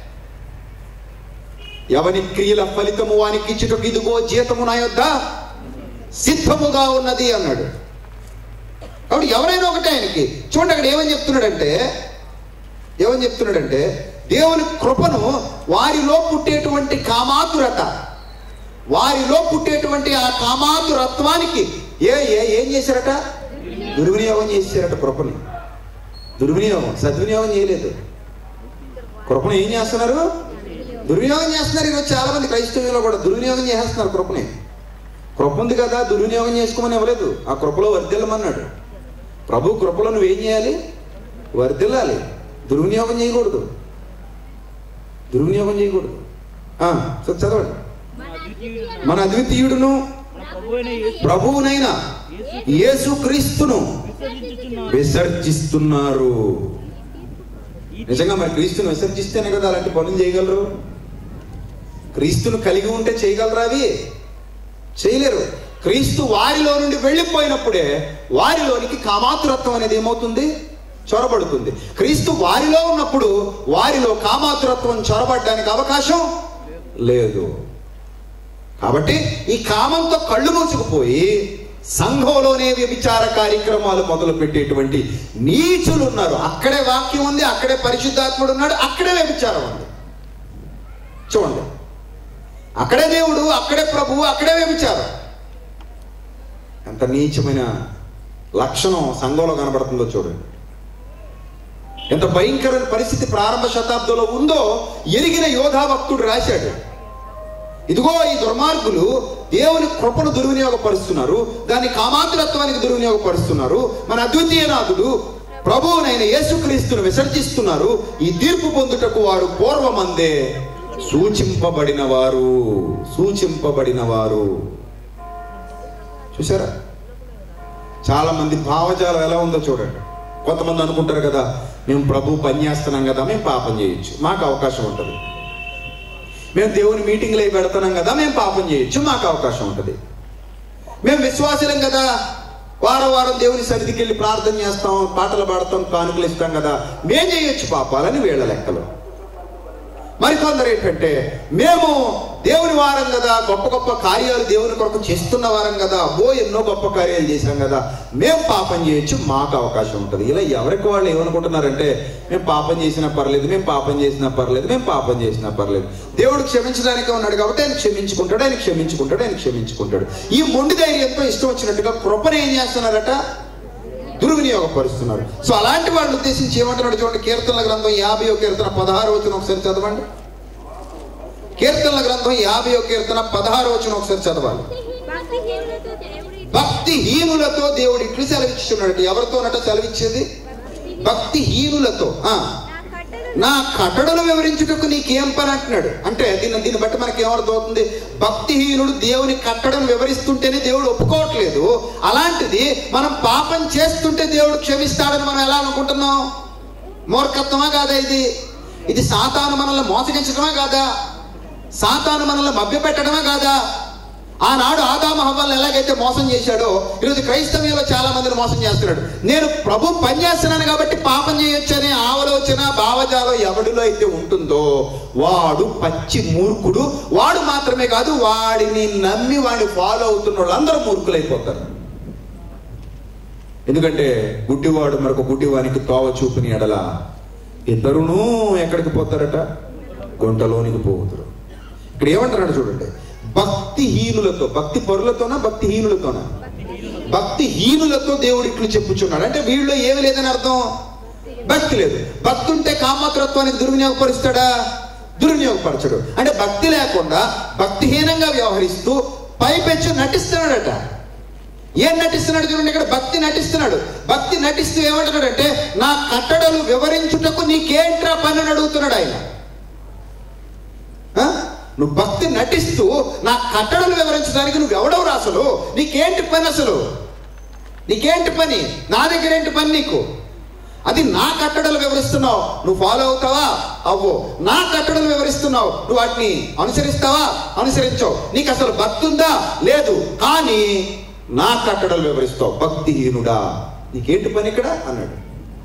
ఎవని క్రియల ఫలితము వానికి ఇచ్చుటకు ఇదిగో జీతము నా యొద్ద సిద్ధముగా ఉన్నది అన్నాడు కాబట్టి ఎవరైనా ఒకటే ఆయనకి చూడండి అక్కడ ఏమని చెప్తున్నాడంటే ఏమని చెప్తున్నాడంటే దేవుని కృపను వారిలో పుట్టేటువంటి కామాతురత వారిలో పుట్టేటువంటి ఆ కామాతురత్వానికి ఏ ఏ ఏం చేశారట దుర్వినియోగం చేశారట కృపని దుర్వినియోగం సద్వినియోగం చేయలేదు కృపను ఏం చేస్తున్నారు దుర్వినియోగం చేస్తున్నారు ఈరోజు చాలా మంది క్రైస్తవులు కూడా దుర్వినియోగం చేసేస్తున్నారు కృపని కృప ఉంది కదా దుర్వినియోగం చేసుకోమని ఇవ్వలేదు ఆ కృపలో వర్ధిల్లమన్నాడు ప్రభు కృపలో నువ్వేం చేయాలి వర్ధిల్లాలి దుర్వినియోగం చేయకూడదు దుర్వినియోగం చేయకూడదు ఆ, చ- చదవండి మన అద్వితీయుడును ప్రభువునైన యేసు క్రీస్తును విసర్జిస్తున్నారు నిజంగా మరి క్రీస్తును విసర్జిస్తేనే కదా అలాంటి పనులు చేయగలరు క్రీస్తును కలిగి ఉంటే చేయగలరా అవి చేయలేరు క్రీస్తు వారిలో నుండి వెళ్ళిపోయినప్పుడే వారిలోనికి కామాతురత్వం అనేది ఏమవుతుంది చొరబడుతుంది క్రీస్తు వారిలో ఉన్నప్పుడు వారిలో కామాతురత్వం చొరబడడానికి అవకాశం లేదు కాబట్టి ఈ కామంతో కళ్ళు మూసుకుపోయి సంఘంలోనే వ్యభిచార కార్యక్రమాలు మొదలు పెట్టేటువంటి నీచులు ఉన్నారు అక్కడే వాక్యం ఉంది అక్కడే పరిశుద్ధాత్ముడు ఉన్నాడు అక్కడే వ్యభిచారం ఉంది చూడండి అక్కడే దేవుడు అక్కడే ప్రభువు అక్కడే వ్యభిచారం ఎంత నీచమైన లక్షణం సంఘంలో కనబడుతుందో చూడండి ఎంత భయంకరమైన పరిస్థితి ప్రారంభ శతాబ్దంలో ఉందో ఎరిగిన యోధా భక్తుడు రాశాడు ఇదిగో ఈ దుర్మార్గులు దేవుని కృపను దుర్వినియోగపరుస్తున్నారు దాన్ని కామాతురత్వానికి దుర్వినియోగపరుస్తున్నారు మన అద్వితీయ నాథుడు ప్రభువునైన యేసుక్రీస్తును విసర్జిస్తున్నారు ఈ తీర్పు పొందుటకు వారు పూర్వమందే సూచింపబడిన వారు సూచింపబడిన వారు చూసారా చాలా మంది భావజాలం ఎలా ఉందో చూడండి కొంతమంది అనుకుంటారు కదా మేము ప్రభు పని చేస్తున్నాం కదా మేము పాపం చేయొచ్చు మాకు అవకాశం ఉంటుంది మేము దేవుని మీటింగ్లు అవి పెడుతున్నాం కదా మేము పాపం చేయొచ్చు మాకు అవకాశం ఉంటుంది మేము విశ్వాసులం కదా వారం వారం దేవుని సన్నిధికి వెళ్ళి ప్రార్థన చేస్తాం పాటలు పాడతాం కానుకలు ఇస్తాం కదా మేం చేయొచ్చు పాపాలని వీళ్ళ లెక్కలు మరికొందరు ఏంటంటే మేము దేవుని వారం కదా గొప్ప గొప్ప కార్యాలు దేవుని కొరకు చేస్తున్న వారం కదా అబ్బో ఎన్నో గొప్ప కార్యాలు చేశాం కదా మేము పాపం చేయొచ్చు మాకు అవకాశం ఉంటుంది ఇలా ఎవరికి వాళ్ళు ఏమనుకుంటున్నారంటే మేము పాపం చేసినా పర్లేదు మేము పాపం చేసినా పర్లేదు మేము పాపం చేసినా పర్లేదు దేవుడు క్షమించడానికి ఉన్నాడు కాబట్టి ఆయన క్షమించుకుంటాడు ఆయన క్షమించుకుంటాడు ఆయన క్షమించుకుంటాడు ఈ మొండి ధైర్యంతో ఇష్టం వచ్చినట్టుగా కృపను ఏం చేస్తున్నారట దుర్వినియోగపరుస్తున్నారు సో అలాంటి వాళ్ళని ఉద్దేశించి ఏమంటున్నాడు చూడండి కీర్తనల గ్రంథం యాభై కీర్తన పదహారు వచ్చిన ఒకసారి చదవండి కీర్తనల గ్రంథం యాభై కీర్తన పదహారు వచ్చిన ఒకసారి చదవాలి భక్తిహీనులతో దేవుడు భక్తిహీనులతో దేవుడు ఇట్లు సెలవిచ్చున్నాడు ఎవరితోనట సెలవిచ్చేది భక్తిహీనులతో ఆ నా నా కట్టడలు కట్టడలు వివరించుటకు నీకేం పని అంటున్నాడు అంటే దీన్ని దీన్ని బట్టి మనకి ఏమర్థమవుతుంది భక్తిహీనుడు దేవుని కట్టడను వివరిస్తుంటేనే దేవుడు ఒప్పుకోవట్లేదు అలాంటిది మనం పాపం చేస్తుంటే దేవుడు క్షమిస్తాడని మనం ఎలా అనుకుంటున్నాం మూర్ఖత్వమా కాదా ఇది ఇది సాతాను మనల్ని మోసగించడమా కాదా సాతాను మనల్ని మభ్యపెట్టడమా కాదా ఆనాడు ఆదామ హవ్వల్ని ఎలాగైతే మోసం చేశాడో ఈరోజు క్రైస్తవ్యంలో చాలా మందిని మోసం చేస్తున్నాడు నేను ప్రభు పని చేస్తున్నాను కాబట్టి పాపం చేయొచ్చనే ఆలోచన భావజాలం ఎవడిలో అయితే ఉంటుందో వాడు పచ్చి మూర్ఖుడు వాడు మాత్రమే కాదు వాడిని నమ్మి వాడిని ఫాలో అవుతున్న వాళ్ళందరూ మూర్ఖులైపోతారు ఎందుకంటే గుడ్డివాడు మరొక గుడ్డివానికి తోవ చూపుని ఎడల ఇద్దరును ఎక్కడికి పోతారట గుంటలోనికి పోతారు ఇక్కడ ఏమంటున్నాడు చూడండి భక్తిహీనులతో భక్తి పరులతోనా భక్తిహీనులతోనా భక్తిహీనులతో దేవుడు ఇట్లు చెప్పుచున్నాడు అంటే వీళ్ళలో ఏమి లేదని అర్థం భక్తి లేదు భక్తి ఉంటే కామతత్వానికి దుర్వినియోగపరుస్తాడా దుర్వినియోగపరచడు అంటే భక్తి లేకుండా భక్తిహీనంగా వ్యవహరిస్తూ పైపెచ్చు నటిస్తున్నాడట ఏం నటిస్తున్నాడు చూడండి ఇక్కడ భక్తి నటిస్తున్నాడు భక్తి నటిస్తూ ఏమంటున్నాడంటే నా కట్టడలు వివరించుటకు నీకేంట్రా పని అని అడుగుతున్నాడు ఆయన ఆ? నువ్వు భక్తి నటిస్తూ నా కట్టడలు వివరించడానికి నువ్వు ఎవడవు అసలు నీకేంటి పని అసలు నీకేంటి పని నా దగ్గర ఏంటి పని నీకు అది నా కట్టడలు వివరిస్తున్నావు నువ్వు ఫాలో అవుతావా అవ్వు నా కట్టడలు వివరిస్తున్నావు నువ్వు వాటిని అనుసరిస్తావా అనుసరించవు నీకు అసలు భక్తి ఉందా లేదు కానీ నా కట్టడలు వివరిస్తావు భక్తిహీనుడా నీకేంటి పని ఇక్కడ అన్నాడు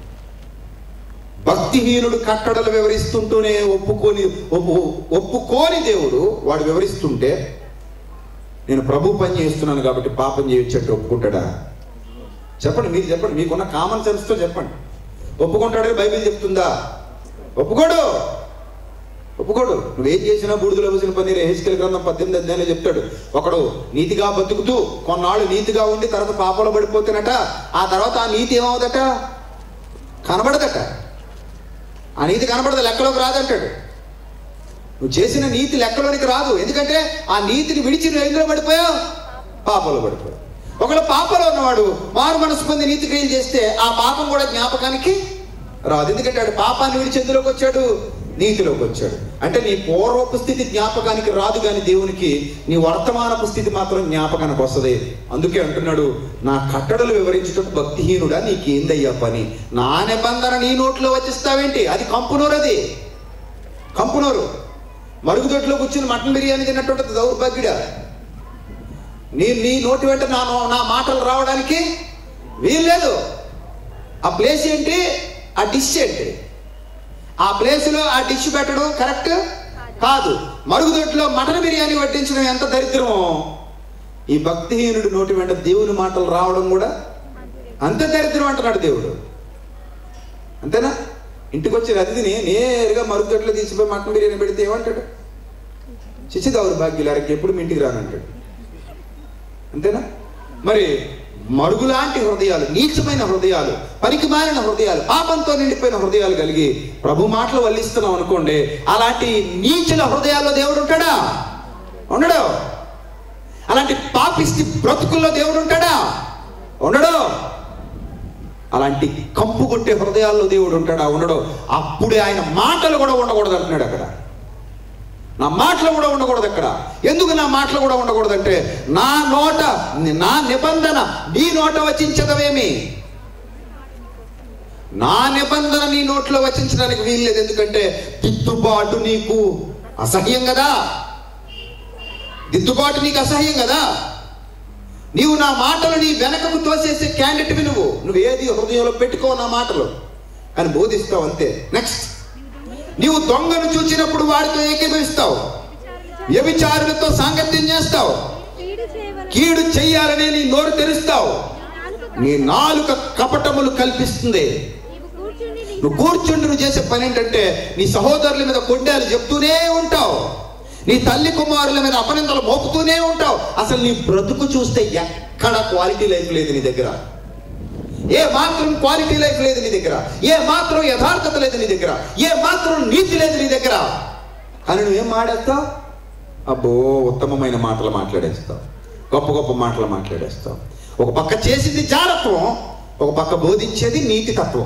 భక్తిహీనుడు కట్టడలు వివరిస్తుంటూనే ఒప్పుకొని ఒప్పు ఒప్పుకోని దేవుడు వాడు వివరిస్తుంటే నేను ప్రభు పని చేస్తున్నాను కాబట్టి పాపం చేయొచ్చట్టు ఒప్పుకుంటాడా చెప్పండి మీరు చెప్పండి మీకున్న కామన్ సెన్స్తో చెప్పండి ఒప్పుకుంటాడని బైబిల్ చెప్తుందా ఒప్పుకోడు ఒప్పుకోడు నువ్వేం చేసినా బూడిదలో వేసిన పని హెచ్కెల్ గ్రంథం పద్దెనిమిది అధ్యాయంలో చెప్తాడు ఒకడు నీతిగా బతుకుతూ కొన్నాళ్ళు నీతిగా ఉండి తర్వాత పాపంలో పడిపోతున్నట ఆ తర్వాత ఆ నీతి ఏమవుదట కనబడదట ఆ నీతి కనబడదు లెక్కలోకి రాదంటాడు నువ్వు చేసిన నీతి లెక్కలోనికి రాదు ఎందుకంటే ఆ నీతిని విడిచి నువ్వు ఎందులో పడిపోయావు పాపంలో పడిపోయావు ఒకవేళ పాపంలో ఉన్నవాడు మారు మనసు పొంది నీతి క్రియలు చేస్తే ఆ పాపం కూడా జ్ఞాపకానికి రాదు ఎందుకంటే ఆడు పాపాన్ని విడిచి ఎందులోకి వచ్చాడు నీతిలోకి వచ్చాడు అంటే నీ పూర్వపు స్థితి జ్ఞాపకానికి రాదు కానీ దేవునికి నీ వర్తమానపు స్థితి మాత్రం జ్ఞాపకానికి వస్తుంది అందుకే అంటున్నాడు నా కట్టడలు వివరించుటకు భక్తిహీనుడా నీకేందయ్యా పని నా నిబంధన నీ నోట్లో వచ్చిస్తావేంటి అది కంపునూరు అది కంపునూరు మరుగుదొడ్లో కూర్చుని మటన్ బిర్యానీ తిన్నట్టుంటుంది దౌర్భాగ్యుడా నీ నీ నోటి వెంట నా నో- నా మాటలు రావడానికి వీల్లేదు ఆ ప్లేస్ ఏంటి ఆ డిష్ ఏంటి ఆ ప్లేస్లో ఆ డిష్ పెట్టడం కరెక్ట్ కాదు మరుగుదొడ్లో మటన్ బిర్యానీ వడ్డించడం ఎంత దరిద్రమో ఈ భక్తిహీనుడు నోటి వెంట దేవుని మాటలు రావడం కూడా అంత దరిద్రం అంటున్నాడు దేవుడు అంతేనా ఇంటికి వచ్చిన అతిథిని నేరుగా మరుగుదొడ్లో తీసిపోయి మటన్ బిర్యానీ పెడితే ఏమంటాడు చిచ్చి దౌర్భాగ్యులారికి ఎప్పుడు మీ ఇంటికి రానంటాడు అంతేనా మరి మరుగులాంటి హృదయాలు నీచమైన హృదయాలు పనికి మారిన హృదయాలు పాపంతో నిండిపోయిన హృదయాలు కలిగి ప్రభు మాటలు వల్లిస్తున్నాం అనుకోండి అలాంటి నీచుల హృదయాల్లో దేవుడు ఉంటాడా ఉండడు అలాంటి పాపిష్టి బ్రతుకుల్లో దేవుడు ఉంటాడా ఉండడు అలాంటి కంపు కొట్టే హృదయాల్లో దేవుడు ఉంటాడా ఉండడు అప్పుడే ఆయన మాటలు కూడా ఉండకూడదు అంటున్నాడు అక్కడ నా మాటలు కూడా ఉండకూడదు అక్కడ ఎందుకు నా మాటలు కూడా ఉండకూడదు అంటే నా నోట నా నిబంధన నీ నోట వచించదవేమి నా నిబంధన నీ నోట్లో వచించడానికి వీల్లేదు ఎందుకంటే దిద్దుబాటు నీకు అసహ్యం కదా దిద్దుబాటు నీకు అసహ్యం కదా నీవు నా మాటలు నీ వెనకకు తోసేసే క్యాండిడేట్వి నువ్వు నువ్వు ఏది హృదయంలో పెట్టుకో నా మాటలు అని బోధిస్తావు అంతే నెక్స్ట్ నీవు దొంగను చూచినప్పుడు వాడితో ఏకీభవిస్తావు వ్యభిచారులతో సాంగత్యం చేస్తావు కీడు చేయవలన కీడు చెయ్యాలనే నీ నోరు తెరుస్తావు నాలుక నీ నాలుక కపటములు కల్పిస్తుంది నీవు కూర్చుండి నీ నువ్వు కూర్చుండి నువ్వు చేసే పని ఏంటంటే నీ సహోదరుల మీద కొండాలు చెప్తూనే ఉంటావు నీ తల్లి కుమారుల మీద అపనిందలు మోపుతూనే ఉంటావు అసలు నీ బ్రతుకు చూస్తే ఎక్కడ క్వాలిటీ లైఫ్ లేదు నీ దగ్గర ఏ మాత్రం క్వాలిటీ లైఫ్ లేదు నీ దగ్గర ఏ మాత్రం యథార్థత లేదు నీ దగ్గర ఏ మాత్రం నీతి లేదు నీ దగ్గర కానీ నువ్వేం మాడేస్తావు అబ్బో ఉత్తమమైన మాటలు మాట్లాడేస్తావు గొప్ప గొప్ప మాటలు మాట్లాడేస్తావు ఒక పక్క చేసింది జారత్వం ఒక పక్క బోధించేది నీతి తత్వం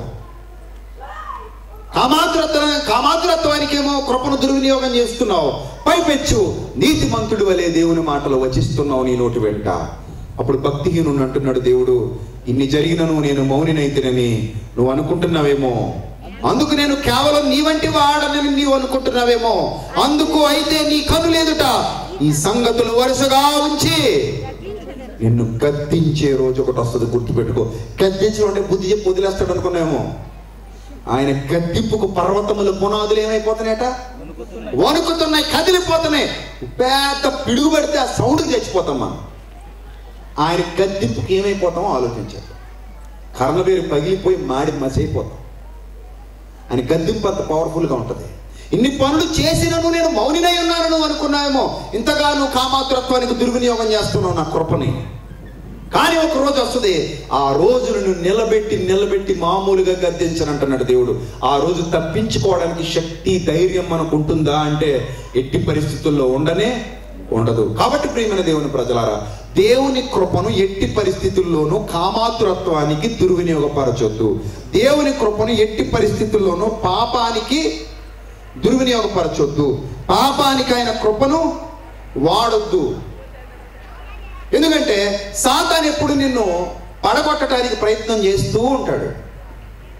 కామాతురత్వం కామాతురత్వానికేమో కృపను దుర్వినియోగం చేస్తున్నావు పైపెచ్చు నీతిమంతుడు వలె దేవుని మాటలు వచిస్తున్నావు నీ నోటి వెంట అప్పుడు భక్తిహీనుడు అంటున్నాడు దేవుడు ఇన్ని జరిగినను నేను మౌనినైతినని నువ్వు అనుకుంటున్నావేమో అందుకు నేను కేవలం నీ వంటి వాడనని నీవు అనుకుంటున్నావేమో అందుకు అయితే నీ కను లేదుట ఈ సంగతులు వరుసగా ఉంచి గద్దించెదరు. నిన్ను గద్దించే రోజు ఒకటి వస్తుంది గుర్తుపెట్టుకో గద్దించడం అంటే బుద్ధి చెప్పి వదిలేస్తాడు అనుకున్నామో ఆయన గద్దింపుకు పర్వతముల పునాదులు ఏమైపోతున్నాయట వణుకుతున్నాయి కదిలిపోతున్నాయి పెద్ద పిడుగు పడితే ఆ సౌండ్కి చచ్చిపోతాం మనం ఆయన గద్దింపుకి ఏమైపోతామో ఆలోచించాలి కర్ణబేరు పగిలిపోయి మాడి మసైపోతాం ఆయన గద్దింపు అంత పవర్ఫుల్గా ఉంటుంది ఇన్ని పనులు చేసినను నేను మౌనినై ఉన్నాను నువ్వు అనుకున్నావేమో ఇంతగా నువ్వు కామాతురత్వానికి దుర్వినియోగం చేస్తున్నావు నా కృపని కానీ ఒక రోజు వస్తుంది ఆ రోజును నువ్వు నిలబెట్టి నిలబెట్టి మామూలుగా గద్దించనంటున్నాడు దేవుడు ఆ రోజు తప్పించుకోవడానికి శక్తి ధైర్యం మనకు ఉంటుందా అంటే ఎట్టి పరిస్థితుల్లో ఉండనే ఉండదు కాబట్టి ప్రియమైన దేవుని ప్రజలారా దేవుని కృపను ఎట్టి పరిస్థితుల్లోనూ కామాతురత్వానికి దుర్వినియోగపరచొద్దు దేవుని కృపను ఎట్టి పరిస్థితుల్లోనూ పాపానికి దుర్వినియోగపరచొద్దు పాపానికి ఆయన కృపను వాడొద్దు ఎందుకంటే సాతాన్ ఎప్పుడు నిన్ను పడగొట్టడానికి ప్రయత్నం చేస్తూ ఉంటాడు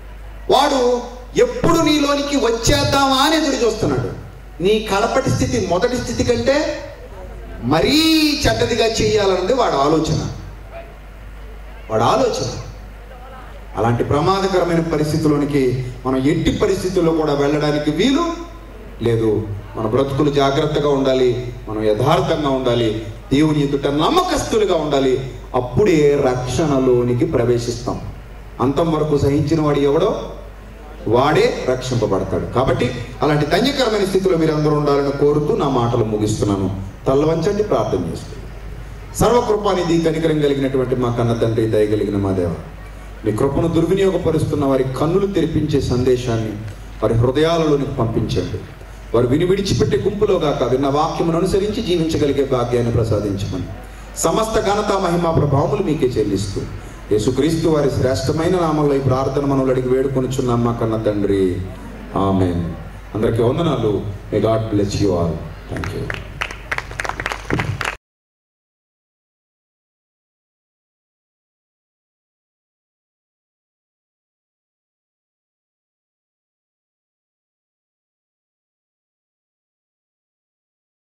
వాడు ఎప్పుడు నీలోనికి వచ్చేద్దామా అని ఎదురు చూస్తున్నాడు నీ కడపటి స్థితి మొదటి స్థితి కంటే మరీ చెడ్డదిగా చేయాలన్నది వాడు ఆలోచన వాడు ఆలోచన అలాంటి ప్రమాదకరమైన పరిస్థితుల్లోనికి మనం ఎట్టి పరిస్థితుల్లో కూడా వెళ్ళడానికి వీలు లేదు మన బ్రతుకులు జాగ్రత్తగా ఉండాలి మనం యథార్థంగా ఉండాలి దేవుని ఎదుట నమ్మకస్తులుగా ఉండాలి అప్పుడే రక్షణలోనికి ప్రవేశిస్తాం అంతం వరకు సహించిన వాడు ఎవడో వాడే రక్షింపబడతాడు కాబట్టి అలాంటి ధన్యకరమైన స్థితిలో మీరు అందరూ ఉండాలని కోరుతూ నా మాటలు ముగిస్తున్నాను తల్లవంచండి ప్రార్థన చేస్తున్నాను సర్వకృపానిధి కనికరం కలిగినటువంటి మా కన్న తండ్రి దయగలిగిన మా దేవ నీ కృపను దుర్వినియోగపరుస్తున్న వారి కన్నులు తెరిపించే సందేశాన్ని వారి హృదయాలలోనికి పంపించండి వారు విని విడిచిపెట్టే గుంపులో గాక విన్న వాక్యమును అనుసరించి జీవించగలిగే భాగ్యాన్ని ప్రసాదించమని సమస్త ఘనత మహిమ ప్రభావములు మీకే చెల్లిస్తూ యేసుక్రీస్తు వారి శ్రేష్టమైన నామంలో ఈ ప్రార్థన మనలు అడిగి వేడుకొనిచున్నాం మా కన్న తండ్రి ఆమెన్ అందరికీ వందనాలు may God bless you all thank you